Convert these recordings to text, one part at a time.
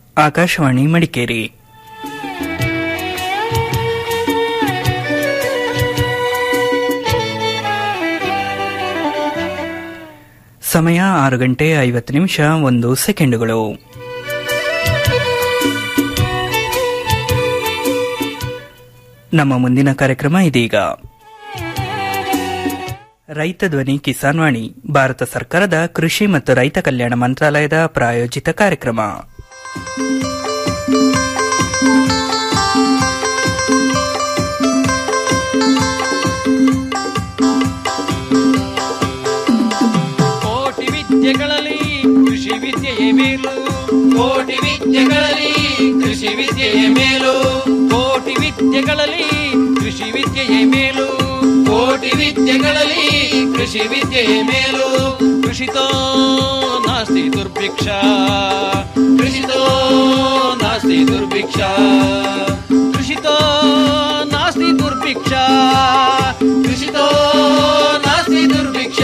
ಆಕಾಶವಾಣಿ ಮಡಿಕೇರಿ ಸಮಯ ಆರು ಗಂಟೆ ಐವತ್ತು ನಿಮಿಷ ಒಂದು ಸೆಕೆಂಡುಗಳು ನಮ್ಮ ಮುಂದಿನ ಕಾರ್ಯಕ್ರಮ ಇದೀಗ ರೈತ ಧ್ವನಿ ಕಿಸಾನ್ ವಾಣಿ ಭಾರತ ಸರ್ಕಾರದ ಕೃಷಿ ಮತ್ತು ರೈತ ಕಲ್ಯಾಣ ಮಂತ್ರಾಲಯದ ಪ್ರಾಯೋಜಿತ ಕಾರ್ಯಕ್ರಮ ಕೋಟಿ ವಿದ್ಯೆಗಳಲ್ಲಿ ಕೃಷಿ ವಿದ್ಯೆಯೇ ಮೇಲು ಕೋಟಿ ವಿದ್ಯೆಗಳಲ್ಲಿ ಕೃಷಿ ವಿದ್ಯೆಯೇ ಮೇಲು ಕೋಟಿ ವಿದ್ಯೆಗಳಲ್ಲಿ ಕೃಷಿ ವಿದ್ಯೆಯೇ ಮೇಲು ಕೋಟಿ ವಿದ್ಯೆಗಳಲ್ಲಿ ಕೃಷಿ ವಿದ್ಯೆಯೇ ಮೇಲು ಕೃಷಿತೋ ನಾಸ್ತಿ ದುರ್ಭಿಕ್ಷ ಕೃಷಿತೋ ನಾಸ್ತಿ ದುರ್ಭಿಕ್ಷ ಕೃಷಿತೋ ನಾಸ್ತಿ ದುರ್ಭಿಕ್ಷ ಕೃಷಿತೋ ನಾಸ್ತಿ ದುರ್ಭಿಕ್ಷ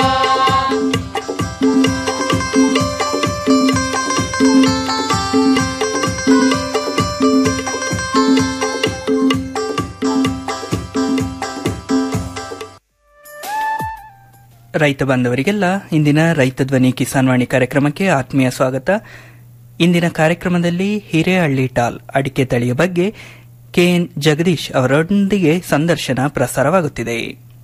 ರೈತ ಬಾಂಧವರಿಗೆಲ್ಲ ಇಂದಿನ ರೈತ ಧ್ವನಿ ಕಿಸಾನ್ ವಾಣಿ ಕಾರ್ಯಕ್ರಮಕ್ಕೆ ಆತ್ಮೀಯ ಸ್ವಾಗತ ಇಂದಿನ ಕಾರ್ಯಕ್ರಮದಲ್ಲಿ ಹಿರೇಹಳ್ಳಿ ಟಾಲ್ ಅಡಿಕೆ ತಳಿಯ ಬಗ್ಗೆ ಕೆಎನ್ ಜಗದೀಶ್ ಅವರೊಂದಿಗೆ ಸಂದರ್ಶನ ಪ್ರಸಾರವಾಗುತ್ತಿದೆ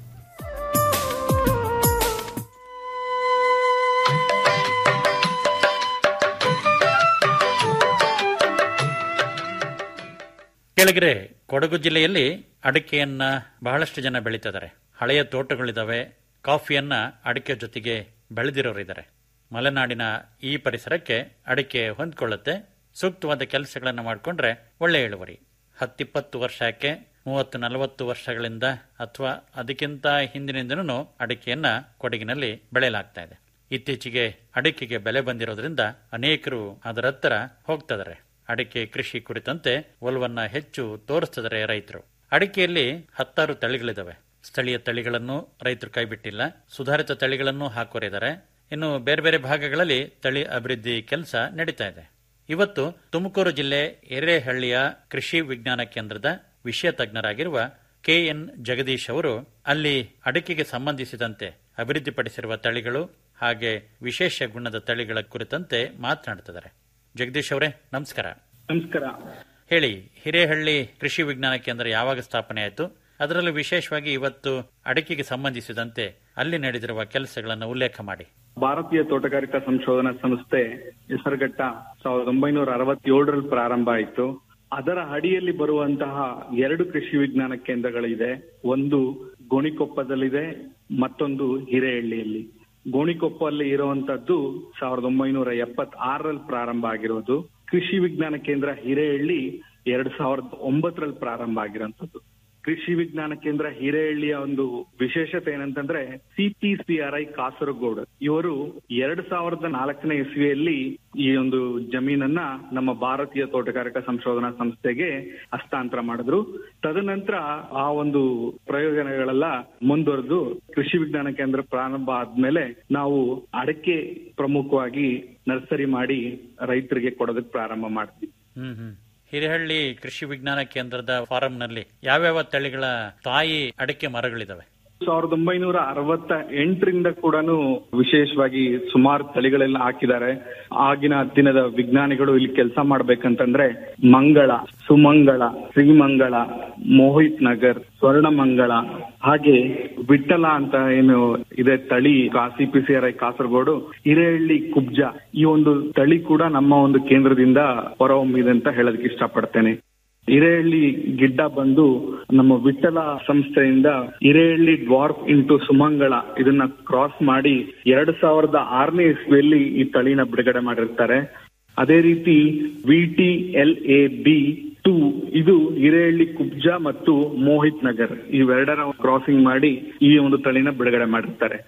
ಕೆಳಗರೆ ಕೊಡಗು ಜಿಲ್ಲೆಯಲ್ಲಿ ಅಡಿಕೆಯನ್ನ ಬಹಳಷ್ಟು ಜನ ಬೆಳೀತಿದ್ದಾರೆ ಹಳೆಯ ತೋಟಗಳಿದಾವೆ ಕಾಫಿಯನ್ನ ಅಡಿಕೆ ಜೊತೆಗೆ ಬೆಳೆದಿರೋರಿದ್ದಾರೆ ಮಲೆನಾಡಿನ ಈ ಪರಿಸರಕ್ಕೆ ಅಡಿಕೆ ಹೊಂದ್ಕೊಳ್ಳುತ್ತೆ ಸೂಕ್ತವಾದ ಕೆಲಸಗಳನ್ನು ಮಾಡಿಕೊಂಡ್ರೆ ಒಳ್ಳೆ ಇಳುವರಿ ಹತ್ತಿಪ್ಪತ್ತು ವರ್ಷಕ್ಕೆ ಮೂವತ್ತು ನಲವತ್ತು ವರ್ಷಗಳಿಂದ ಅಥವಾ ಅದಕ್ಕಿಂತ ಹಿಂದಿನಿಂದನೂ ಅಡಿಕೆಯನ್ನ ಕೊಡಗಿನಲ್ಲಿ ಬೆಳೆಯಲಾಗ್ತಾ ಇದೆ ಇತ್ತೀಚೆಗೆ ಅಡಿಕೆಗೆ ಬೆಲೆ ಬಂದಿರೋದ್ರಿಂದ ಅನೇಕರು ಅದರ ಹತ್ತಿರ ಹೋಗ್ತಿದ್ದಾರೆ ಅಡಿಕೆ ಕೃಷಿ ಕುರಿತಂತೆ ಒಲವನ್ನ ಹೆಚ್ಚು ತೋರಿಸ್ತಿದ್ದಾರೆ ರೈತರು ಅಡಿಕೆಯಲ್ಲಿ ಹತ್ತಾರು ತಳಿಗಳಿದಾವೆ ಸ್ಥಳೀಯ ತಳಿಗಳನ್ನು ರೈತರು ಕೈಬಿಟ್ಟಿಲ್ಲ ಸುಧಾರಿತ ತಳಿಗಳನ್ನು ಹಾಕೋರಿದ್ದಾರೆ ಇನ್ನು ಬೇರೆ ಬೇರೆ ಭಾಗಗಳಲ್ಲಿ ತಳಿ ಅಭಿವೃದ್ಧಿ ಕೆಲಸ ನಡೀತಾ ಇದೆ ಇವತ್ತು ತುಮಕೂರು ಜಿಲ್ಲೆ ಎರೆಹಳ್ಳಿಯ ಕೃಷಿ ವಿಜ್ಞಾನ ಕೇಂದ್ರದ ವಿಷಯ ತಜ್ಞರಾಗಿರುವ ಕೆಎನ್ ಜಗದೀಶ್ ಅವರು ಅಲ್ಲಿ ಅಡಿಕೆಗೆ ಸಂಬಂಧಿಸಿದಂತೆ ಅಭಿವೃದ್ಧಿಪಡಿಸಿರುವ ತಳಿಗಳು ಹಾಗೆ ವಿಶೇಷ ಗುಣದ ತಳಿಗಳ ಕುರಿತಂತೆ ಮಾತನಾಡುತ್ತಿದ್ದಾರೆ ಜಗದೀಶ್ ಅವರೇ ನಮಸ್ಕಾರ ನಮಸ್ಕಾರ ಹೇಳಿ ಹಿರೇಹಳ್ಳಿ ಕೃಷಿ ವಿಜ್ಞಾನ ಕೇಂದ್ರ ಯಾವಾಗ ಸ್ಥಾಪನೆ ಆಯಿತು ಅದರಲ್ಲೂ ವಿಶೇಷವಾಗಿ ಇವತ್ತು ಅಡಿಕೆಗೆ ಸಂಬಂಧಿಸಿದಂತೆ ಅಲ್ಲಿ ನಡೆದಿರುವ ಕೆಲಸಗಳನ್ನು ಉಲ್ಲೇಖ ಮಾಡಿ ಭಾರತೀಯ ತೋಟಗಾರಿಕಾ ಸಂಶೋಧನಾ ಸಂಸ್ಥೆ ಹೆಸರುಘಟ್ಟ ಸಾವಿರದ ಒಂಬೈನೂರ ಅರವತ್ತೇಳರಲ್ಲಿ ಪ್ರಾರಂಭ ಆಯಿತು ಅದರ ಅಡಿಯಲ್ಲಿ ಬರುವಂತಹ ಎರಡು ಕೃಷಿ ವಿಜ್ಞಾನ ಕೇಂದ್ರಗಳಿದೆ ಒಂದು ಗೋಣಿಕೊಪ್ಪದಲ್ಲಿದೆ ಮತ್ತೊಂದು ಹಿರೇಹಳ್ಳಿಯಲ್ಲಿ ಗೋಣಿಕೊಪ್ಪಲ್ಲಿ ಇರುವಂತದ್ದು ಸಾವಿರದ ಒಂಬೈನೂರ ಎಪ್ಪತ್ ಆರರಲ್ಲಿ ಪ್ರಾರಂಭ ಆಗಿರೋದು ಕೃಷಿ ವಿಜ್ಞಾನ ಕೇಂದ್ರ ಹಿರೇಹಳ್ಳಿ ಎರಡ್ ಸಾವಿರದ ಒಂಬತ್ತರಲ್ಲಿ ಪ್ರಾರಂಭ ಆಗಿರೋಂಥದ್ದು ಕೃಷಿ ವಿಜ್ಞಾನ ಕೇಂದ್ರ ಹಿರೇಹಳ್ಳಿಯ ಒಂದು ವಿಶೇಷತೆ ಏನಂತಂದ್ರೆ ಸಿಪಿಸಿಆರ್ಐ ಕಾಸರಗೋಡು ಇವರು ಎರಡ್ ಸಾವಿರದ ನಾಲ್ಕನೇ ಇಸ್ವಿಯಲ್ಲಿ ಈ ಒಂದು ಜಮೀನನ್ನ ನಮ್ಮ ಭಾರತೀಯ ತೋಟಗಾರಿಕಾ ಸಂಶೋಧನಾ ಸಂಸ್ಥೆಗೆ ಹಸ್ತಾಂತರ ಮಾಡಿದ್ರು ತದನಂತರ ಆ ಒಂದು ಪ್ರಯೋಜನಗಳೆಲ್ಲ ಮುಂದುವರೆದು ಕೃಷಿ ವಿಜ್ಞಾನ ಕೇಂದ್ರ ಪ್ರಾರಂಭ ಆದ್ಮೇಲೆ ನಾವು ಅಡಕೆ ಪ್ರಮುಖವಾಗಿ ನರ್ಸರಿ ಮಾಡಿ ರೈತರಿಗೆ ಕೊಡೋದಕ್ಕೆ ಪ್ರಾರಂಭ ಮಾಡ್ತೀವಿ ಹ್ಮ್ ಹ್ಮ್ ಹಿರೇಹಳ್ಳಿ ಕೃಷಿ ವಿಜ್ಞಾನ ಕೇಂದ್ರದ ಫಾರಂನಲ್ಲಿ ಯಾವ್ಯಾವ ತಳಿಗಳ ತಾಯಿ ಅಡಿಕೆ ಮರಗಳಿದಾವೆ ಸಾವಿರದ ಒಂಬೈನೂರ ಅರವತ್ತ ಎಂಟರಿಂದ ಕೂಡ ವಿಶೇಷವಾಗಿ ಸುಮಾರು ತಳಿಗಳೆಲ್ಲ ಹಾಕಿದ್ದಾರೆ ಆಗಿನ ದಿನದ ವಿಜ್ಞಾನಿಗಳು ಇಲ್ಲಿ ಕೆಲಸ ಮಾಡ್ಬೇಕಂತಂದ್ರೆ ಮಂಗಳ ಸುಮಂಗಳ ಶ್ರೀಮಂಗಳ ಮೋಹಿತ್ ನಗರ್ ಸ್ವರ್ಣಮಂಗಳ ಹಾಗೆ ವಿಠಲ ಅಂತ ಏನು ಇದೆ ತಳಿ C P C R I Kasaragod Hirehalli ಕುಬ್ಜ ಈ ಒಂದು ತಳಿ ಕೂಡ ನಮ್ಮ ಒಂದು ಕೇಂದ್ರದಿಂದ ಹೊರಹೊಮ್ಮಿದೆ ಅಂತ ಹೇಳೋದಕ್ಕೆ ಇಷ್ಟಪಡ್ತೇನೆ ಹಿರೇಹಳ್ಳಿ ಗಿಡ್ಡ ಬಂದು ನಮ್ಮ ವಿಠಲ ಸಂಸ್ಥೆಯಿಂದ ಹಿರೇಹಳ್ಳಿ ಡ್ವಾರ್ಫ್ ಇಂಟು ಸುಮಂಗಳ ಇದನ್ನ ಕ್ರಾಸ್ ಮಾಡಿ ಎರಡ್ ಸಾವಿರದ ಆರನೇ ಇಸ್ವಿಯಲ್ಲಿ ಈ ತಳಿನ ಬಿಡುಗಡೆ ಮಾಡಿರ್ತಾರೆ ಅದೇ ರೀತಿ V T L A B two ಇದು ಹಿರೇಹಳ್ಳಿ ಕುಬ್ಜ ಮತ್ತು ಮೋಹಿತ್ ನಗರ್ ಇವೆರಡರ ಕ್ರಾಸಿಂಗ್ ಮಾಡಿ ಈ ಒಂದು ತಳಿನ ಬಿಡುಗಡೆ ಮಾಡಿರ್ತಾರೆ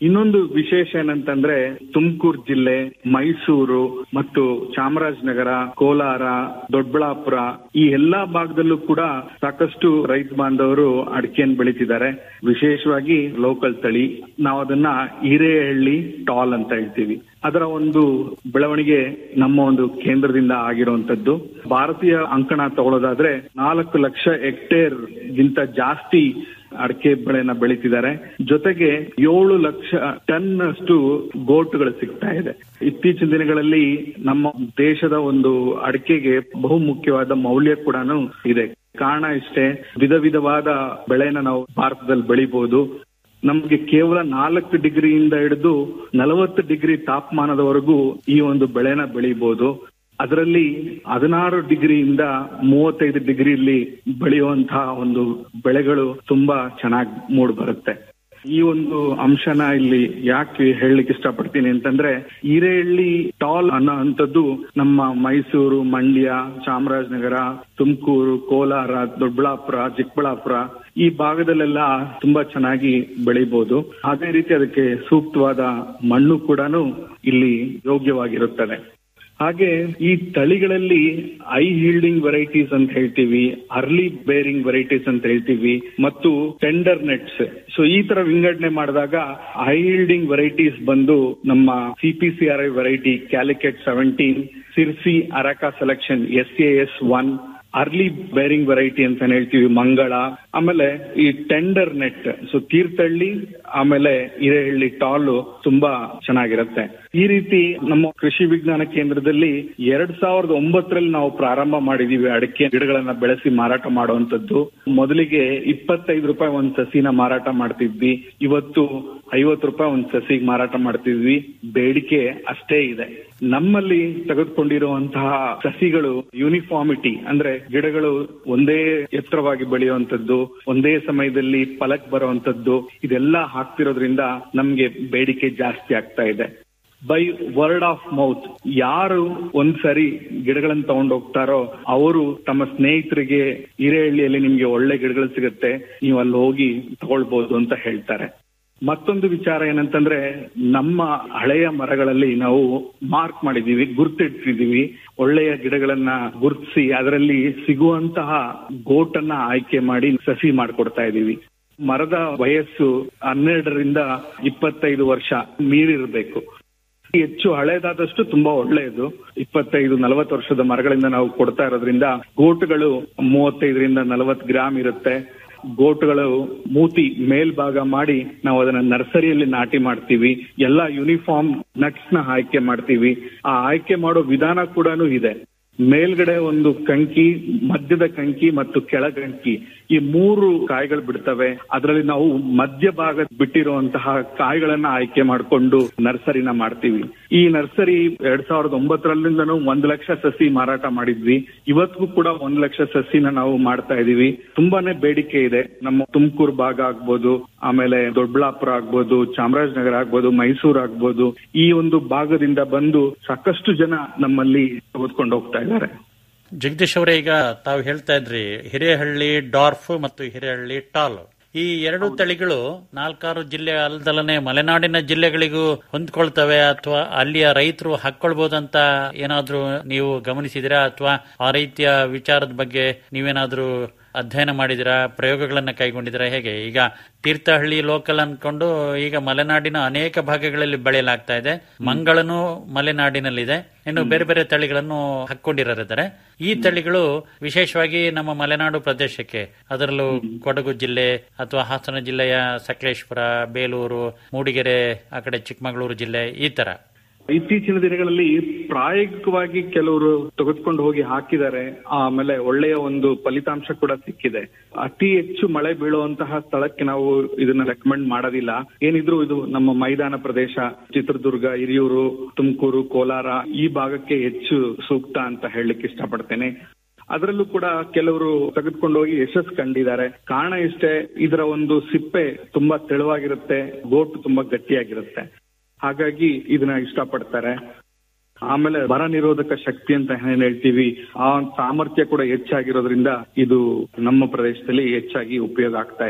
ಇನ್ನೊಂದು ವಿಶೇಷ ಏನಂತಂದ್ರೆ ತುಮಕೂರು ಜಿಲ್ಲೆ ಮೈಸೂರು ಮತ್ತು ಚಾಮರಾಜನಗರ ಕೋಲಾರ ದೊಡ್ಡಬಳ್ಳಾಪುರ ಈ ಎಲ್ಲಾ ಭಾಗದಲ್ಲೂ ಕೂಡ ಸಾಕಷ್ಟು ರೈತ ಬಾಂಧವರು ಅಡಿಕೆಯನ್ನು ಬೆಳೀತಿದ್ದಾರೆ ವಿಶೇಷವಾಗಿ ಲೋಕಲ್ ತಳಿ ನಾವು ಅದನ್ನ ಹಿರೇಹಳ್ಳಿ ಟಾಲ್ ಅಂತ ಹೇಳ್ತೀವಿ ಅದರ ಒಂದು ಬೆಳವಣಿಗೆ ನಮ್ಮ ಒಂದು ಕೇಂದ್ರದಿಂದ ಆಗಿರುವಂತದ್ದು ಭಾರತೀಯ ಅಂಕಣ ತಗೊಳ್ಳೋದಾದ್ರೆ ನಾಲ್ಕು ಲಕ್ಷ ಹೆಕ್ಟೇರ್ ಗಿಂತ ಜಾಸ್ತಿ ಅಡಿಕೆ ಬೆಳೆನ ಬೆಳೀತಿದ್ದಾರೆ ಜೊತೆಗೆ ಏಳು ಲಕ್ಷ ಟನ್ ಅಷ್ಟು ಗೋಟುಗಳು ಸಿಗ್ತಾ ಇದೆ ಇತ್ತೀಚಿನ ದಿನಗಳಲ್ಲಿ ನಮ್ಮ ದೇಶದ ಒಂದು ಅಡಿಕೆಗೆ ಬಹು ಮುಖ್ಯವಾದ ಮೌಲ್ಯ ಕೂಡ ಇದೆ ಕಾರಣ ಇಷ್ಟೇ ವಿಧ ವಿಧವಾದ ಬೆಳೆನ ನಾವು ಭಾರತದಲ್ಲಿ ಬೆಳಿಬಹುದು ನಮ್ಗೆ ಕೇವಲ ನಾಲ್ಕು ಡಿಗ್ರಿಯಿಂದ ಹಿಡಿದು ನಲವತ್ತು ಡಿಗ್ರಿ ತಾಪಮಾನದವರೆಗೂ ಈ ಒಂದು ಬೆಳೆನ ಬೆಳಿಬಹುದು ಅದರಲ್ಲಿ ಹದಿನಾರು ಡಿಗ್ರಿಯಿಂದ ಮೂವತ್ತೈದು ಡಿಗ್ರಿಯಲ್ಲಿ ಬೆಳೆಯುವಂತಹ ಒಂದು ಬೆಳೆಗಳು ತುಂಬಾ ಚೆನ್ನಾಗಿ ಮೂಡ್ ಬರುತ್ತೆ ಈ ಒಂದು ಅಂಶನ ಇಲ್ಲಿ ಯಾಕೆ ಹೇಳಲಿಕ್ಕೆ ಇಷ್ಟಪಡ್ತೀನಿ ಅಂತಂದ್ರೆ ಹಿರೇಹಳ್ಳಿ ಟಾಲ್ ಅನ್ನೋ ಅಂತದ್ದು ನಮ್ಮ ಮೈಸೂರು ಮಂಡ್ಯ ಚಾಮರಾಜನಗರ ತುಮಕೂರು ಕೋಲಾರ ದೊಡ್ಡಬಳ್ಳಾಪುರ ಚಿಕ್ಕಬಳ್ಳಾಪುರ ಈ ಭಾಗದಲ್ಲೆಲ್ಲ ತುಂಬಾ ಚೆನ್ನಾಗಿ ಬೆಳಿಬಹುದು ಅದೇ ರೀತಿ ಅದಕ್ಕೆ ಸೂಕ್ತವಾದ ಮಣ್ಣು ಕೂಡ ಇಲ್ಲಿ ಯೋಗ್ಯವಾಗಿರುತ್ತದೆ ಹಾಗೆ ಈ ತಳಿಗಳಲ್ಲಿ ಐ ಹೀಲ್ಡಿಂಗ್ ವೆರೈಟೀಸ್ ಅಂತ ಹೇಳ್ತೀವಿ ಅರ್ಲಿ ಬೇರಿಂಗ್ ವೆರೈಟೀಸ್ ಅಂತ ಹೇಳ್ತೀವಿ ಮತ್ತು ಟೆಂಡರ್ ನೆಟ್ಸ್ ಸೊ ಈ ತರ ವಿಂಗಡಣೆ ಮಾಡಿದಾಗ ಹೈ ಹೀಲ್ಡಿಂಗ್ ವೆರೈಟೀಸ್ ಬಂದು ನಮ್ಮ CPCRI variety Calicut seventeen Sirsi areca selection S A S one early bearing variety ಅಂತ ಹೇಳ್ತೀವಿ ಮಂಗಳ ಆಮೇಲೆ ಈ ಟೆಂಡರ್ ನೆಟ್ ಸೊ ತೀರ್ಥಹಳ್ಳಿ ಆಮೇಲೆ ಹಿರೇಹಳ್ಳಿ ಟಾಲು ತುಂಬಾ ಚೆನ್ನಾಗಿರುತ್ತೆ ಈ ರೀತಿ ನಮ್ಮ ಕೃಷಿ ವಿಜ್ಞಾನ ಕೇಂದ್ರದಲ್ಲಿ ಎರಡ್ ಸಾವಿರದ ಒಂಬತ್ತರಲ್ಲಿ ನಾವು ಪ್ರಾರಂಭ ಮಾಡಿದೀವಿ ಅಡಿಕೆ ಗಿಡಗಳನ್ನ ಬೆಳೆಸಿ ಮಾರಾಟ ಮಾಡುವಂತದ್ದು ಮೊದಲಿಗೆ ಇಪ್ಪತ್ತೈದು ರೂಪಾಯಿ ಒಂದ್ ಸಸಿನ ಮಾರಾಟ ಮಾಡ್ತಿದ್ವಿ ಇವತ್ತು ಐವತ್ತು ರೂಪಾಯಿ ಒಂದ್ ಸಸಿಗೆ ಮಾರಾಟ ಮಾಡ್ತಿದ್ವಿ ಬೇಡಿಕೆ ಅಷ್ಟೇ ಇದೆ ನಮ್ಮಲ್ಲಿ ತೆಗೆದುಕೊಂಡಿರುವಂತಹ ಸಸಿಗಳು ಯೂನಿಫಾರ್ಮಿಟಿ ಅಂದ್ರೆ ಗಿಡಗಳು ಒಂದೇ ಎತ್ತರವಾಗಿ ಬೆಳೆಯುವಂತದ್ದು ಒಂದೇ ಸಮಯದಲ್ಲಿ ಫಲಕ್ ಬರುವಂತದ್ದು ಇದೆಲ್ಲ ಹಾಕ್ತಿರೋದ್ರಿಂದ ನಮ್ಗೆ ಬೇಡಿಕೆ ಜಾಸ್ತಿ ಆಗ್ತಾ ಇದೆ ಬೈ ವರ್ಡ್ ಆಫ್ ಮೌತ್ ಯಾರು ಒಂದ್ಸರಿ ಗಿಡಗಳನ್ನ ತಗೊಂಡು ಹೋಗ್ತಾರೋ ಅವರು ತಮ್ಮ ಸ್ನೇಹಿತರಿಗೆ ಹಿರೇಹಳ್ಳಿಯಲ್ಲಿ ನಿಮ್ಗೆ ಒಳ್ಳೆ ಗಿಡಗಳು ಸಿಗುತ್ತೆ ನೀವು ಅಲ್ಲಿ ಹೋಗಿ ತಗೊಳ್ಬಹುದು ಅಂತ ಹೇಳ್ತಾರೆ ಮತ್ತೊಂದು ವಿಚಾರ ಏನಂತಂದ್ರೆ ನಮ್ಮ ಹಳೆಯ ಮರಗಳಲ್ಲಿ ನಾವು ಮಾರ್ಕ್ ಮಾಡಿದೀವಿ ಗುರ್ತಿಟ್ಟಿದೀವಿ ಒಳ್ಳೆಯ ಗಿಡಗಳನ್ನ ಗುರುತಿಸಿ ಅದರಲ್ಲಿ ಸಿಗುವಂತಹ ಗೋಟನ್ನ ಆಯ್ಕೆ ಮಾಡಿ ಸಸಿ ಮಾಡ್ಕೊಡ್ತಾ ಇದೀವಿ ಮರದ ವಯಸ್ಸು ಹನ್ನೆರಡರಿಂದ ಇಪ್ಪತ್ತೈದು ವರ್ಷ ಮೀರಿರಬೇಕು ಹೆಚ್ಚು ಹಳೇದಾದಷ್ಟು ತುಂಬಾ ಒಳ್ಳೆಯದು ಇಪ್ಪತ್ತೈದು ನಲವತ್ತು ವರ್ಷದ ಮರಗಳಿಂದ ನಾವು ಕೊಡ್ತಾ ಇರೋದ್ರಿಂದ ಗೋಟುಗಳು ಮೂವತ್ತೈದರಿಂದ ನಲವತ್ತು ಗ್ರಾಮ್ ಇರುತ್ತೆ ಗೋಟುಗಳು ಮೂತಿ ಮೇಲ್ಭಾಗ ಮಾಡಿ ನಾವು ಅದನ್ನ ನರ್ಸರಿಯಲ್ಲಿ ನಾಟಿ ಮಾಡ್ತೀವಿ ಎಲ್ಲಾ ಯೂನಿಫಾರ್ಮ್ ನಟ್ಸ್ ನ ಆಯ್ಕೆ ಮಾಡ್ತೀವಿ ಆ ಆಯ್ಕೆ ಮಾಡೋ ವಿಧಾನ ಕೂಡ ಇದೆ ಮೇಲ್ಗಡೆ ಒಂದು ಕಂಕಿ ಮಧ್ಯದ ಕಂಕಿ ಮತ್ತು ಕೆಳಗಂಕಿ ಈ ಮೂರು ಕಾಯಿಗಳು ಬಿಡ್ತವೆ ಅದರಲ್ಲಿ ನಾವು ಮಧ್ಯ ಭಾಗ ಬಿಟ್ಟಿರುವಂತಹ ಕಾಯಿಗಳನ್ನ ಆಯ್ಕೆ ಮಾಡಿಕೊಂಡು ನರ್ಸರಿನ ಮಾಡ್ತೀವಿ ಈ ನರ್ಸರಿ ಎರಡ್ ಸಾವಿರದ ಒಂಬತ್ತರಲ್ಲಿಂದನೂ ಒಂದ್ ಲಕ್ಷ ಸಸಿ ಮಾರಾಟ ಮಾಡಿದ್ವಿ ಇವತ್ತಿಗೂ ಕೂಡ ಒಂದ್ ಲಕ್ಷ ಸಸಿನ ನಾವು ಮಾಡ್ತಾ ಇದೀವಿ ತುಂಬಾನೇ ಬೇಡಿಕೆ ಇದೆ ನಮ್ಮ ತುಮಕೂರು ಭಾಗ ಆಗ್ಬೋದು ಆಮೇಲೆ ದೊಡ್ಡಬಳ್ಳಾಪುರ ಆಗ್ಬೋದು ಚಾಮರಾಜನಗರ ಆಗ್ಬೋದು ಮೈಸೂರು ಆಗ್ಬೋದು ಈ ಒಂದು ಭಾಗದಿಂದ ಬಂದು ಸಾಕಷ್ಟು ಜನ ನಮ್ಮಲ್ಲಿ ತೆಗೆದುಕೊಂಡು ಹೋಗ್ತಾ ಇದ್ದಾರೆ ಜಗದೀಶ್ ಅವರೇ ಈಗ ತಾವು ಹೇಳ್ತಾ ಇದ್ರಿ ಹಿರೇಹಳ್ಳಿ ಡಾರ್ಫ್ ಮತ್ತು ಹಿರೇಹಳ್ಳಿ ಟಾಲ್ ಈ ಎರಡು ತಳಿಗಳು ನಾಲ್ಕಾರು ಜಿಲ್ಲೆ ಅಲ್ದಲನೆ ಮಲೆನಾಡಿನ ಜಿಲ್ಲೆಗಳಿಗೂ ಹೊಂದ್ಕೊಳ್ತವೆ ಅಥವಾ ಅಲ್ಲಿಯ ರೈತರು ಹಾಕೊಳ್ಬಹುದಂತ ಏನಾದ್ರೂ ನೀವು ಗಮನಿಸಿದಿರಾ ಅಥವಾ ಆ ರೀತಿಯ ವಿಚಾರದ ಬಗ್ಗೆ ನೀವೇನಾದ್ರೂ ಅಧ್ಯಯನ ಮಾಡಿದಿರಾ ಪ್ರಯೋಗಗಳನ್ನ ಕೈಗೊಂಡಿದ್ದೀರಾ ಹೇಗೆ ಈಗ ತೀರ್ಥಹಳ್ಳಿ ಲೋಕಲ್ ಅನ್ಕೊಂಡು ಈಗ ಮಲೆನಾಡಿನ ಅನೇಕ ಭಾಗಗಳಲ್ಲಿ ಬೆಳೆಯಲಾಗ್ತಾ ಇದೆ ಮಂಗಳನು ಮಲೆನಾಡಿನಲ್ಲಿದೆ ಇನ್ನು ಬೇರೆ ಬೇರೆ ತಳಿಗಳನ್ನು ಹಾಕೊಂಡಿದ್ದಾರೆ ಈ ತಳಿಗಳು ವಿಶೇಷವಾಗಿ ನಮ್ಮ ಮಲೆನಾಡು ಪ್ರದೇಶಕ್ಕೆ ಅದರಲ್ಲೂ ಕೊಡಗು ಜಿಲ್ಲೆ ಅಥವಾ ಹಾಸನ ಜಿಲ್ಲೆಯ ಸಕಲೇಶ್ಪುರ ಬೇಲೂರು ಮೂಡಿಗೆರೆ ಆ ಕಡೆ ಚಿಕ್ಕಮಗಳೂರು ಜಿಲ್ಲೆ ಈ ತರ ಇತ್ತೀಚಿನ ದಿನಗಳಲ್ಲಿ ಪ್ರಾಯೋಗಿಕವಾಗಿ ಕೆಲವರು ತೆಗೆದುಕೊಂಡು ಹೋಗಿ ಹಾಕಿದ್ದಾರೆ ಆಮೇಲೆ ಒಳ್ಳೆಯ ಒಂದು ಫಲಿತಾಂಶ ಕೂಡ ಸಿಕ್ಕಿದೆ ಅತಿ ಹೆಚ್ಚು ಮಳೆ ಬೀಳುವಂತಹ ಸ್ಥಳಕ್ಕೆ ನಾವು ಇದನ್ನ ರೆಕಮೆಂಡ್ ಮಾಡೋದಿಲ್ಲ ಏನಿದ್ರು ಇದು ನಮ್ಮ ಮೈದಾನ ಪ್ರದೇಶ ಚಿತ್ರದುರ್ಗ ಹಿರಿಯೂರು ತುಮಕೂರು ಕೋಲಾರ ಈ ಭಾಗಕ್ಕೆ ಹೆಚ್ಚು ಸೂಕ್ತ ಅಂತ ಹೇಳಲಿಕ್ಕೆ ಇಷ್ಟಪಡ್ತೇನೆ ಅದರಲ್ಲೂ ಕೂಡ ಕೆಲವರು ತೆಗೆದುಕೊಂಡು ಹೋಗಿ ಯಶಸ್ಸು ಕಂಡಿದ್ದಾರೆ ಕಾರಣ ಇಷ್ಟೇ ಇದರ ಒಂದು ಸಿಪ್ಪೆ ತುಂಬಾ ತೆಳುವಾಗಿರುತ್ತೆ ಗೋಟು ತುಂಬಾ ಗಟ್ಟಿಯಾಗಿರುತ್ತೆ ಹಾಗಾಗಿ ಇದನ್ನ ಇಷ್ಟಪಡ್ತಾರೆ ಆಮೇಲೆ ಬರ ನಿರೋಧಕ ಶಕ್ತಿ ಅಂತ ಏನ್ ಹೇಳ್ತೀವಿ ಆ ಸಾಮರ್ಥ್ಯ ಕೂಡ ಹೆಚ್ಚಾಗಿರೋದ್ರಿಂದ ಇದು ನಮ್ಮ ಪ್ರದೇಶದಲ್ಲಿ ಹೆಚ್ಚಾಗಿ ಉಪಯೋಗ ಆಗ್ತಾ ಇದೆ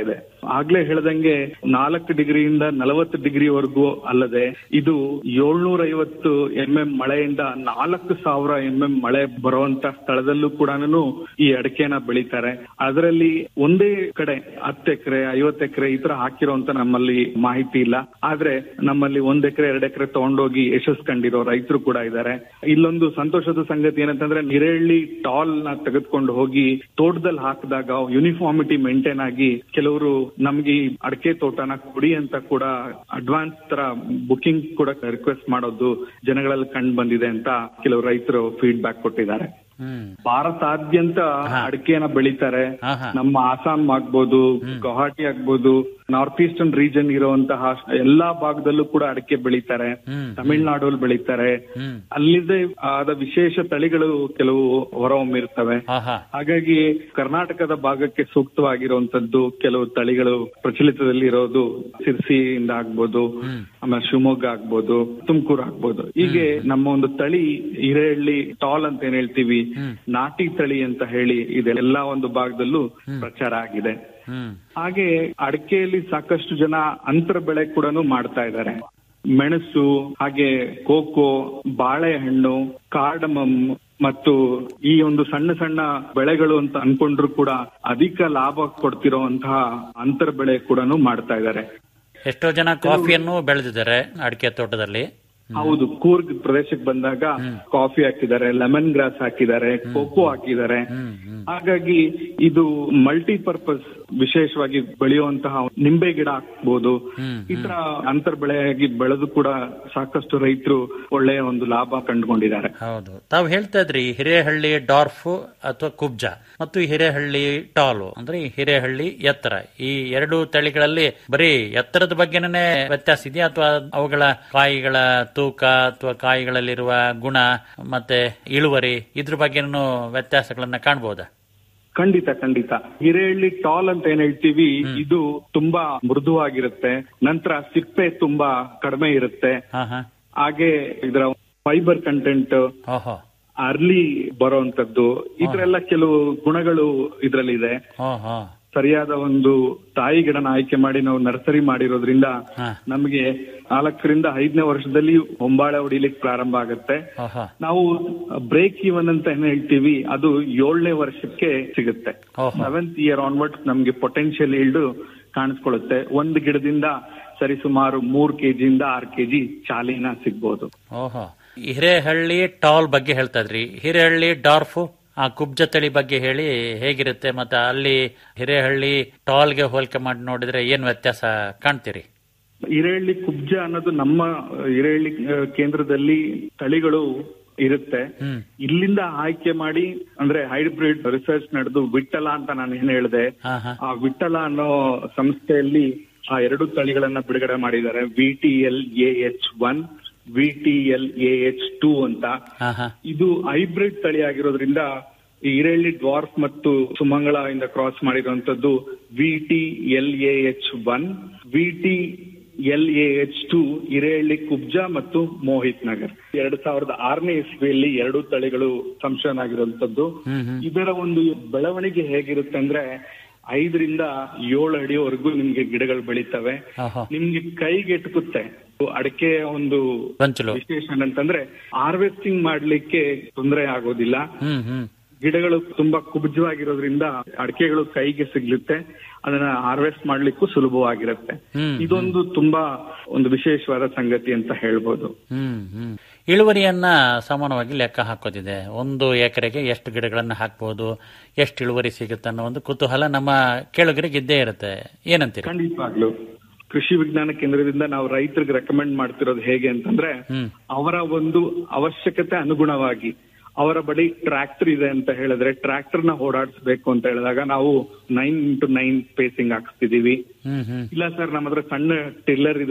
ಆಗ್ಲೇ ಹೇಳ್ದಂಗೆ ನಾಲ್ಕು ಡಿಗ್ರಿಯಿಂದ ನಲವತ್ತು ಡಿಗ್ರಿವರೆಗೂ ಅಲ್ಲದೆ ಇದು ಏಳ್ನೂರ ಐವತ್ತು ಎಂ ಎಂ ಮಳೆಯಿಂದ ನಾಲ್ಕು ಸಾವಿರ ಎಂ ಎಂ ಮಳೆ ಬರುವಂತ ಸ್ಥಳದಲ್ಲೂ ಕೂಡ ಈ ಅಡಿಕೆನ ಬೆಳಿತಾರೆ ಅದರಲ್ಲಿ ಒಂದೇ ಕಡೆ ಹತ್ತು ಎಕರೆ ಐವತ್ತು ಎಕರೆ ಈ ತರ ಹಾಕಿರೋಂತ ನಮ್ಮಲ್ಲಿ ಮಾಹಿತಿ ಇಲ್ಲ ಆದ್ರೆ ನಮ್ಮಲ್ಲಿ ಒಂದ್ ಎಕರೆ ಎರಡು ಎಕರೆ ತಗೊಂಡೋಗಿ ಯಶಸ್ ಕಂಡಿರೋ ರೈತರು ಕೂಡ ಇದ್ದಾರೆ ಇಲ್ಲೊಂದು ಸಂತೋಷದ ಸಂಗತಿ ಏನಂತಂದ್ರೆ ನಿರೇಳ್ಳಿ ಟಾಲ್ ನ ತೆಗೆದುಕೊಂಡು ಹೋಗಿ ತೋಟದಲ್ಲಿ ಹಾಕಿದಾಗ ಯೂನಿಫಾರ್ಮಿಟಿ ಮೇಂಟೈನ್ ಆಗಿ ಕೆಲವರು ನಮ್ಗೆ ಈ ಅಡಿಕೆ ತೋಟನ ಕೊಡಿ ಅಂತ ಕೂಡ ಅಡ್ವಾನ್ಸ್ ತರ ಬುಕಿಂಗ್ ಕೂಡ ರಿಕ್ವೆಸ್ಟ್ ಮಾಡೋದು ಜನಗಳಲ್ಲಿ ಕಂಡು ಬಂದಿದೆ ಅಂತ ಕೆಲವು ರೈತರು ಫೀಡ್ಬ್ಯಾಕ್ ಕೊಟ್ಟಿದ್ದಾರೆ ಹ್ಮ್ ಭಾರತಾದ್ಯಂತ ಅಡಿಕೆನ ಬೆಳಿತಾರೆ ಹಾ, ಹಾ. ನಮ್ಮ ಆಸಾಂ ಆಗ್ಬೋದು ಗುವಾಹಟಿ ಆಗ್ಬೋದು ನಾರ್ತ್ ಈಸ್ಟರ್ನ್ ರೀಜನ್ ಇರುವಂತಹ ಎಲ್ಲಾ ಭಾಗದಲ್ಲೂ ಕೂಡ ಅಡಿಕೆ ಬೆಳಿತಾರೆ ಹ್ಮ್. ತಮಿಳ್ನಾಡಲ್ಲಿ ಬೆಳಿತಾರೆ ಹ್ಮ್ ಅಲ್ಲಿದೆ ಆದ ವಿಶೇಷ ತಳಿಗಳು ಕೆಲವು ಹೊರಹೊಮ್ಮಿರ್ತವೆ ಹಾ ಹಾ ಹಾಗಾಗಿ ಕರ್ನಾಟಕದ ಭಾಗಕ್ಕೆ ಸೂಕ್ತವಾಗಿರುವಂತದ್ದು ಕೆಲವು ತಳಿಗಳು ಪ್ರಚಲಿತದಲ್ಲಿ ಇರೋದು ಸಿರ್ಸಿಯಿಂದ ಆಗ್ಬೋದು ಆಮೇಲೆ ಶಿವಮೊಗ್ಗ ಆಗ್ಬೋದು ತುಮಕೂರು ಆಗ್ಬೋದು ಹೀಗೆ ನಮ್ಮ ಒಂದು ತಳಿ ಹಿರೇಹಳ್ಳಿ ಟಾಲ್ ಅಂತ ಏನ್ ಹೇಳ್ತೀವಿ ನಾಟಿ ತಳಿ ಅಂತ ಹೇಳಿ ಇದೆಲ್ಲ ಒಂದು ಭಾಗದಲ್ಲೂ ಪ್ರಚಾರ ಆಗಿದೆ ಹ್ಮ್ ಹಾಗೆ ಅಡಿಕೆಯಲ್ಲಿ ಸಾಕಷ್ಟು ಜನ ಅಂತರ ಬೆಳೆ ಕೂಡ ಮಾಡ್ತಾ ಇದ್ದಾರೆ ಮೆಣಸು ಹಾಗೆ ಕೋಕೋ ಬಾಳೆಹಣ್ಣು ಕಾರ್ಡಮಮ್ ಮತ್ತು ಈ ಒಂದು ಸಣ್ಣ ಸಣ್ಣ ಬೆಳೆಗಳು ಅಂತ ಅನ್ಕೊಂಡ್ರು ಕೂಡ ಅಧಿಕ ಲಾಭ ಕೊಡ್ತಿರೋಂತಹ ಅಂತರ ಬೆಳೆ ಕೂಡ ಮಾಡ್ತಾ ಇದ್ದಾರೆ ಎಷ್ಟೋ ಜನ ಕಾಫಿಯನ್ನು ಬೆಳೆದಿದ್ದಾರೆ ಅಡಿಕೆ ತೋಟದಲ್ಲಿ ಹೌದು ಕೂರ್ಗ್ ಪ್ರದೇಶಕ್ಕೆ ಬಂದಾಗ ಕಾಫಿ ಹಾಕಿದ್ದಾರೆ ಲೆಮನ್ ಗ್ರಾಸ್ ಹಾಕಿದ್ದಾರೆ ಕೋಕೋ ಹಾಕಿದ್ದಾರೆ ಹಾಗಾಗಿ ಇದು ಮಲ್ಟಿಪರ್ಪಸ್ ವಿಶೇಷವಾಗಿ ಬೆಳೆಯುವಂತಹ ನಿಂಬೆ ಗಿಡ ಹಾಕ್ಬೋದು ಈ ತರ ಅಂತರ್ ಬೆಳೆಯಾಗಿ ಬೆಳೆದು ಕೂಡ ಸಾಕಷ್ಟು ರೈತರು ಒಳ್ಳೆಯ ಒಂದು ಲಾಭ ಕಂಡುಕೊಂಡಿದ್ದಾರೆ ಹೌದು ತಾವು ಹೇಳ್ತಾ ಇದ್ರಿ ಹಿರೇಹಳ್ಳಿ ಡಾರ್ಫ್ ಅಥವಾ ಕುಬ್ಜ ಮತ್ತು ಹಿರೇಹಳ್ಳಿ ಟಾಲು ಅಂದ್ರೆ ಈ ಹಿರೇಹಳ್ಳಿ ಎತ್ತರ ಈ ಎರಡು ತಳಿಗಳಲ್ಲಿ ಬರೀ ಎತ್ತರದ ಬಗ್ಗೆನೇ ವ್ಯತ್ಯಾಸ ಇದೆಯಾ ಅಥವಾ ಅವುಗಳ ಕಾಯಿಗಳ ತೂಕ ಅಥವಾ ಕಾಯಿಗಳಲ್ಲಿರುವ ಗುಣ ಮತ್ತೆ ಇಳುವರಿ ಇದ್ರ ಬಗ್ಗೆನೂ ವ್ಯತ್ಯಾಸಗಳನ್ನ ಕಾಣಬಹುದಾ ಖಂಡಿತ ಖಂಡಿತ ಹಿರೇಹಳ್ಳಿ ಟಾಲ್ ಅಂತ ಏನ್ ಹೇಳ್ತೀವಿ ಇದು ತುಂಬಾ ಮೃದುವಾಗಿರುತ್ತೆ ನಂತರ ಸಿಪ್ಪೆ ತುಂಬಾ ಕಡಿಮೆ ಇರುತ್ತೆ ಹಾ ಹಾ ಹಾಗೆ ಇದರ ಫೈಬರ್ ಕಂಟೆಂಟ್ ಓಹೋ ಅರ್ಲಿ ಬರೋಂತದ್ದು ಈ ತರ ಎಲ್ಲ ಕೆಲವು ಗುಣಗಳು ಇದ್ರಲ್ಲಿದೆ ಓಹೋ ಸರಿಯಾದ ಒಂದು ತಾಯಿ ಗಿಡನ ಆಯ್ಕೆ ಮಾಡಿ ನಾವು ನರ್ಸರಿ ಮಾಡಿರೋದ್ರಿಂದ ಹಾ. ನಮಗೆ ನಾಲ್ಕರಿಂದ ಐದನೇ ವರ್ಷದಲ್ಲಿ ಹೊಂಬಾಳೆ ಹೊಡಿಲಿಕ್ಕೆ ಪ್ರಾರಂಭ ಆಗುತ್ತೆ ಓಹೋ ನಾವು ಬ್ರೇಕ್ ಇವನ್ ಅಂತ ಏನ್ ಹೇಳ್ತೀವಿ ಅದು ಏಳನೇ ವರ್ಷಕ್ಕೆ ಸಿಗುತ್ತೆ ಓಹೋ. ಸೆವೆಂತ್ ಇಯರ್ ಆನ್ವರ್ಡ್ ನಮ್ಗೆ ಪೊಟೆನ್ಶಿಯಲ್ ಇಲ್ಡು ಕಾಣಿಸ್ಕೊಳ್ಳುತ್ತೆ ಒಂದು ಗಿಡದಿಂದ ಸರಿಸುಮಾರು ಮೂರ್ ಕೆಜಿಯಿಂದ ಆರ್ ಕೆಜಿ ಚಾಲಿನ ಸಿಗ್ಬೋದು ಓಹೋ ಹಿರೇಹಳ್ಳಿ ಟಾಲ್ ಬಗ್ಗೆ ಹೇಳ್ತಾ ಇದ್ರಿ ಹಿರೇಹಳ್ಳಿ ಡಾರ್ಫು ಆ ಕುಬ್ಜ ತಳಿ ಬಗ್ಗೆ ಹೇಳಿ ಹೇಗಿರುತ್ತೆ ಮತ್ತೆ ಅಲ್ಲಿ ಹಿರೇಹಳ್ಳಿ ಟಾಲ್ಗೆ ಹೋಲಿಕೆ ಮಾಡಿ ನೋಡಿದ್ರೆ ಏನ್ ವ್ಯತ್ಯಾಸ ಕಾಣ್ತೀರಿ ಹಿರೇಹಳ್ಳಿ ಕುಬ್ಜ ಅನ್ನೋದು ನಮ್ಮ ಹಿರೇಹಳ್ಳಿ ಆ, ಕೇಂದ್ರದಲ್ಲಿ ತಳಿಗಳು ಇರುತ್ತೆ ಹ್ಮ್ ಇಲ್ಲಿಂದ ಆಯ್ಕೆ ಮಾಡಿ ಅಂದ್ರೆ ಹೈಬ್ರಿಡ್ ರಿಸರ್ಚ್ ನಡೆದು ವಿಠಲ ಅಂತ ನಾನು ಏನ್ ಹೇಳಿದೆ ಹಾ ಹಾ ಆ ವಿಠಲ ಅನ್ನೋ ಸಂಸ್ಥೆಯಲ್ಲಿ ಆ ಎರಡು ತಳಿಗಳನ್ನ ಬಿಡುಗಡೆ ಮಾಡಿದ್ದಾರೆ V T L A H one V T L A H two ಅಂತ ಹಾ ಹಾ ಇದು ಹೈಬ್ರಿಡ್ ತಳಿ ಆಗಿರೋದ್ರಿಂದ ಈ ಹಿರೇಹಳ್ಳಿ ಡ್ವಾರ್ಫ್ ಮತ್ತು ಸುಮಂಗಳ ಇಂದ ಕ್ರಾಸ್ ಮಾಡಿರುವಂತದ್ದು V T L A H one V T L A H two Hirehalli ಕುಬ್ಜಾ ಮತ್ತು ಮೋಹಿತ್ ನಗರ್ ಎರಡ್ ಸಾವಿರದ ಆರನೇ ಇಸ್ವಿಯಲ್ಲಿ ಎರಡು ತಳಿಗಳು ಸಂಶೋಧನೆ ಆಗಿರುವಂತದ್ದು ಹ್ಮ್ ಹ್ಮ್ ಇದರ ಒಂದು ಬೆಳವಣಿಗೆ ಹೇಗಿರುತ್ತೆ ಅಂದ್ರೆ ಐದರಿಂದ ಏಳು ಅಡಿವರೆಗೂ ನಿಮ್ಗೆ ಗಿಡಗಳು ಬೆಳಿತವೆ ಓಹೋ ನಿಮ್ಗೆ ಕೈಗೆ ಎಟುಕುತ್ತೆ ಅಡಿಕೆ ಒಂದು ಗೊಂಚಲು ವಿಶೇಷ ಏನಂತಂದ್ರೆ ಹಾರ್ವೆಸ್ಟಿಂಗ್ ಮಾಡ್ಲಿಕ್ಕೆ ತೊಂದರೆ ಆಗೋದಿಲ್ಲ ಹ್ಮ್ ಹ್ಮ್ ಗಿಡಗಳು ತುಂಬಾ ಕುಬ್ಜವಾಗಿರೋದ್ರಿಂದ ಅಡಿಕೆಗಳು ಕೈಗೆ ಸಿಗ್ಲುತ್ತೆ ಅದನ್ನ ಹಾರ್ವೆಸ್ಟ್ ಮಾಡ್ಲಿಕ್ಕೂ ಸುಲಭವಾಗಿರುತ್ತೆ ಹ್ಮ್, ಇದೊಂದು ತುಂಬಾ ಒಂದು ವಿಶೇಷವಾದ ಸಂಗತಿ ಅಂತ ಹೇಳ್ಬೋದು ಹ್ಮ್ ಹ್ಮ್ ಇಳುವರಿಯನ್ನ ಸಮಾನವಾಗಿ ಲೆಕ್ಕ ಹಾಕೋದಿದೆ ಒಂದು ಎಕರೆಗೆ ಎಷ್ಟು ಗಿಡಗಳನ್ನ ಹಾಕ್ಬೋದು ಎಷ್ಟು ಇಳುವರಿ ಸಿಗುತ್ತೆ ಅನ್ನೋ ಒಂದು ಕುತೂಹಲ ನಮ್ಮ ಕೇಳುಗರಿಗೆ ಇದ್ದೇ ಇರುತ್ತೆ ಏನಂತೀರಿ ಖಂಡಿತವಾಗ್ಲು ಕೃಷಿ ವಿಜ್ಞಾನ ಕೇಂದ್ರದಿಂದ ನಾವು ರೈತರಿಗೆ ರೆಕಮೆಂಡ್ ಮಾಡ್ತಿರೋದು ಹೇಗೆ ಅಂತಂದ್ರೆ ಹ್ಮ್ ಅವರ ಒಂದು ಅವಶ್ಯಕತೆ ಅನುಗುಣವಾಗಿ ಅವರ ಬಳಿ ಟ್ರ್ಯಾಕ್ಟರ್ ಇದೆ ಅಂತ ಹೇಳಿದ್ರೆ ಟ್ರ್ಯಾಕ್ಟರ್ ನ ಓಡಾಡಿಸ್ಬೇಕು ಅಂತ ಹೇಳಿದಾಗ ನಾವು ನೈನ್ ಇಂಟು ನೈನ್ ಸ್ಪೇಸಿಂಗ್ ಹಾಕ್ಸ್ತಿದೀವಿ ಹ್ಮ್ ಹ್ಮ್ ಇಲ್ಲ ಸರ್ ನಮ್ಮ ಹತ್ರ ಸಣ್ಣ ಟಿಲ್ಲರ್ ಇದೆ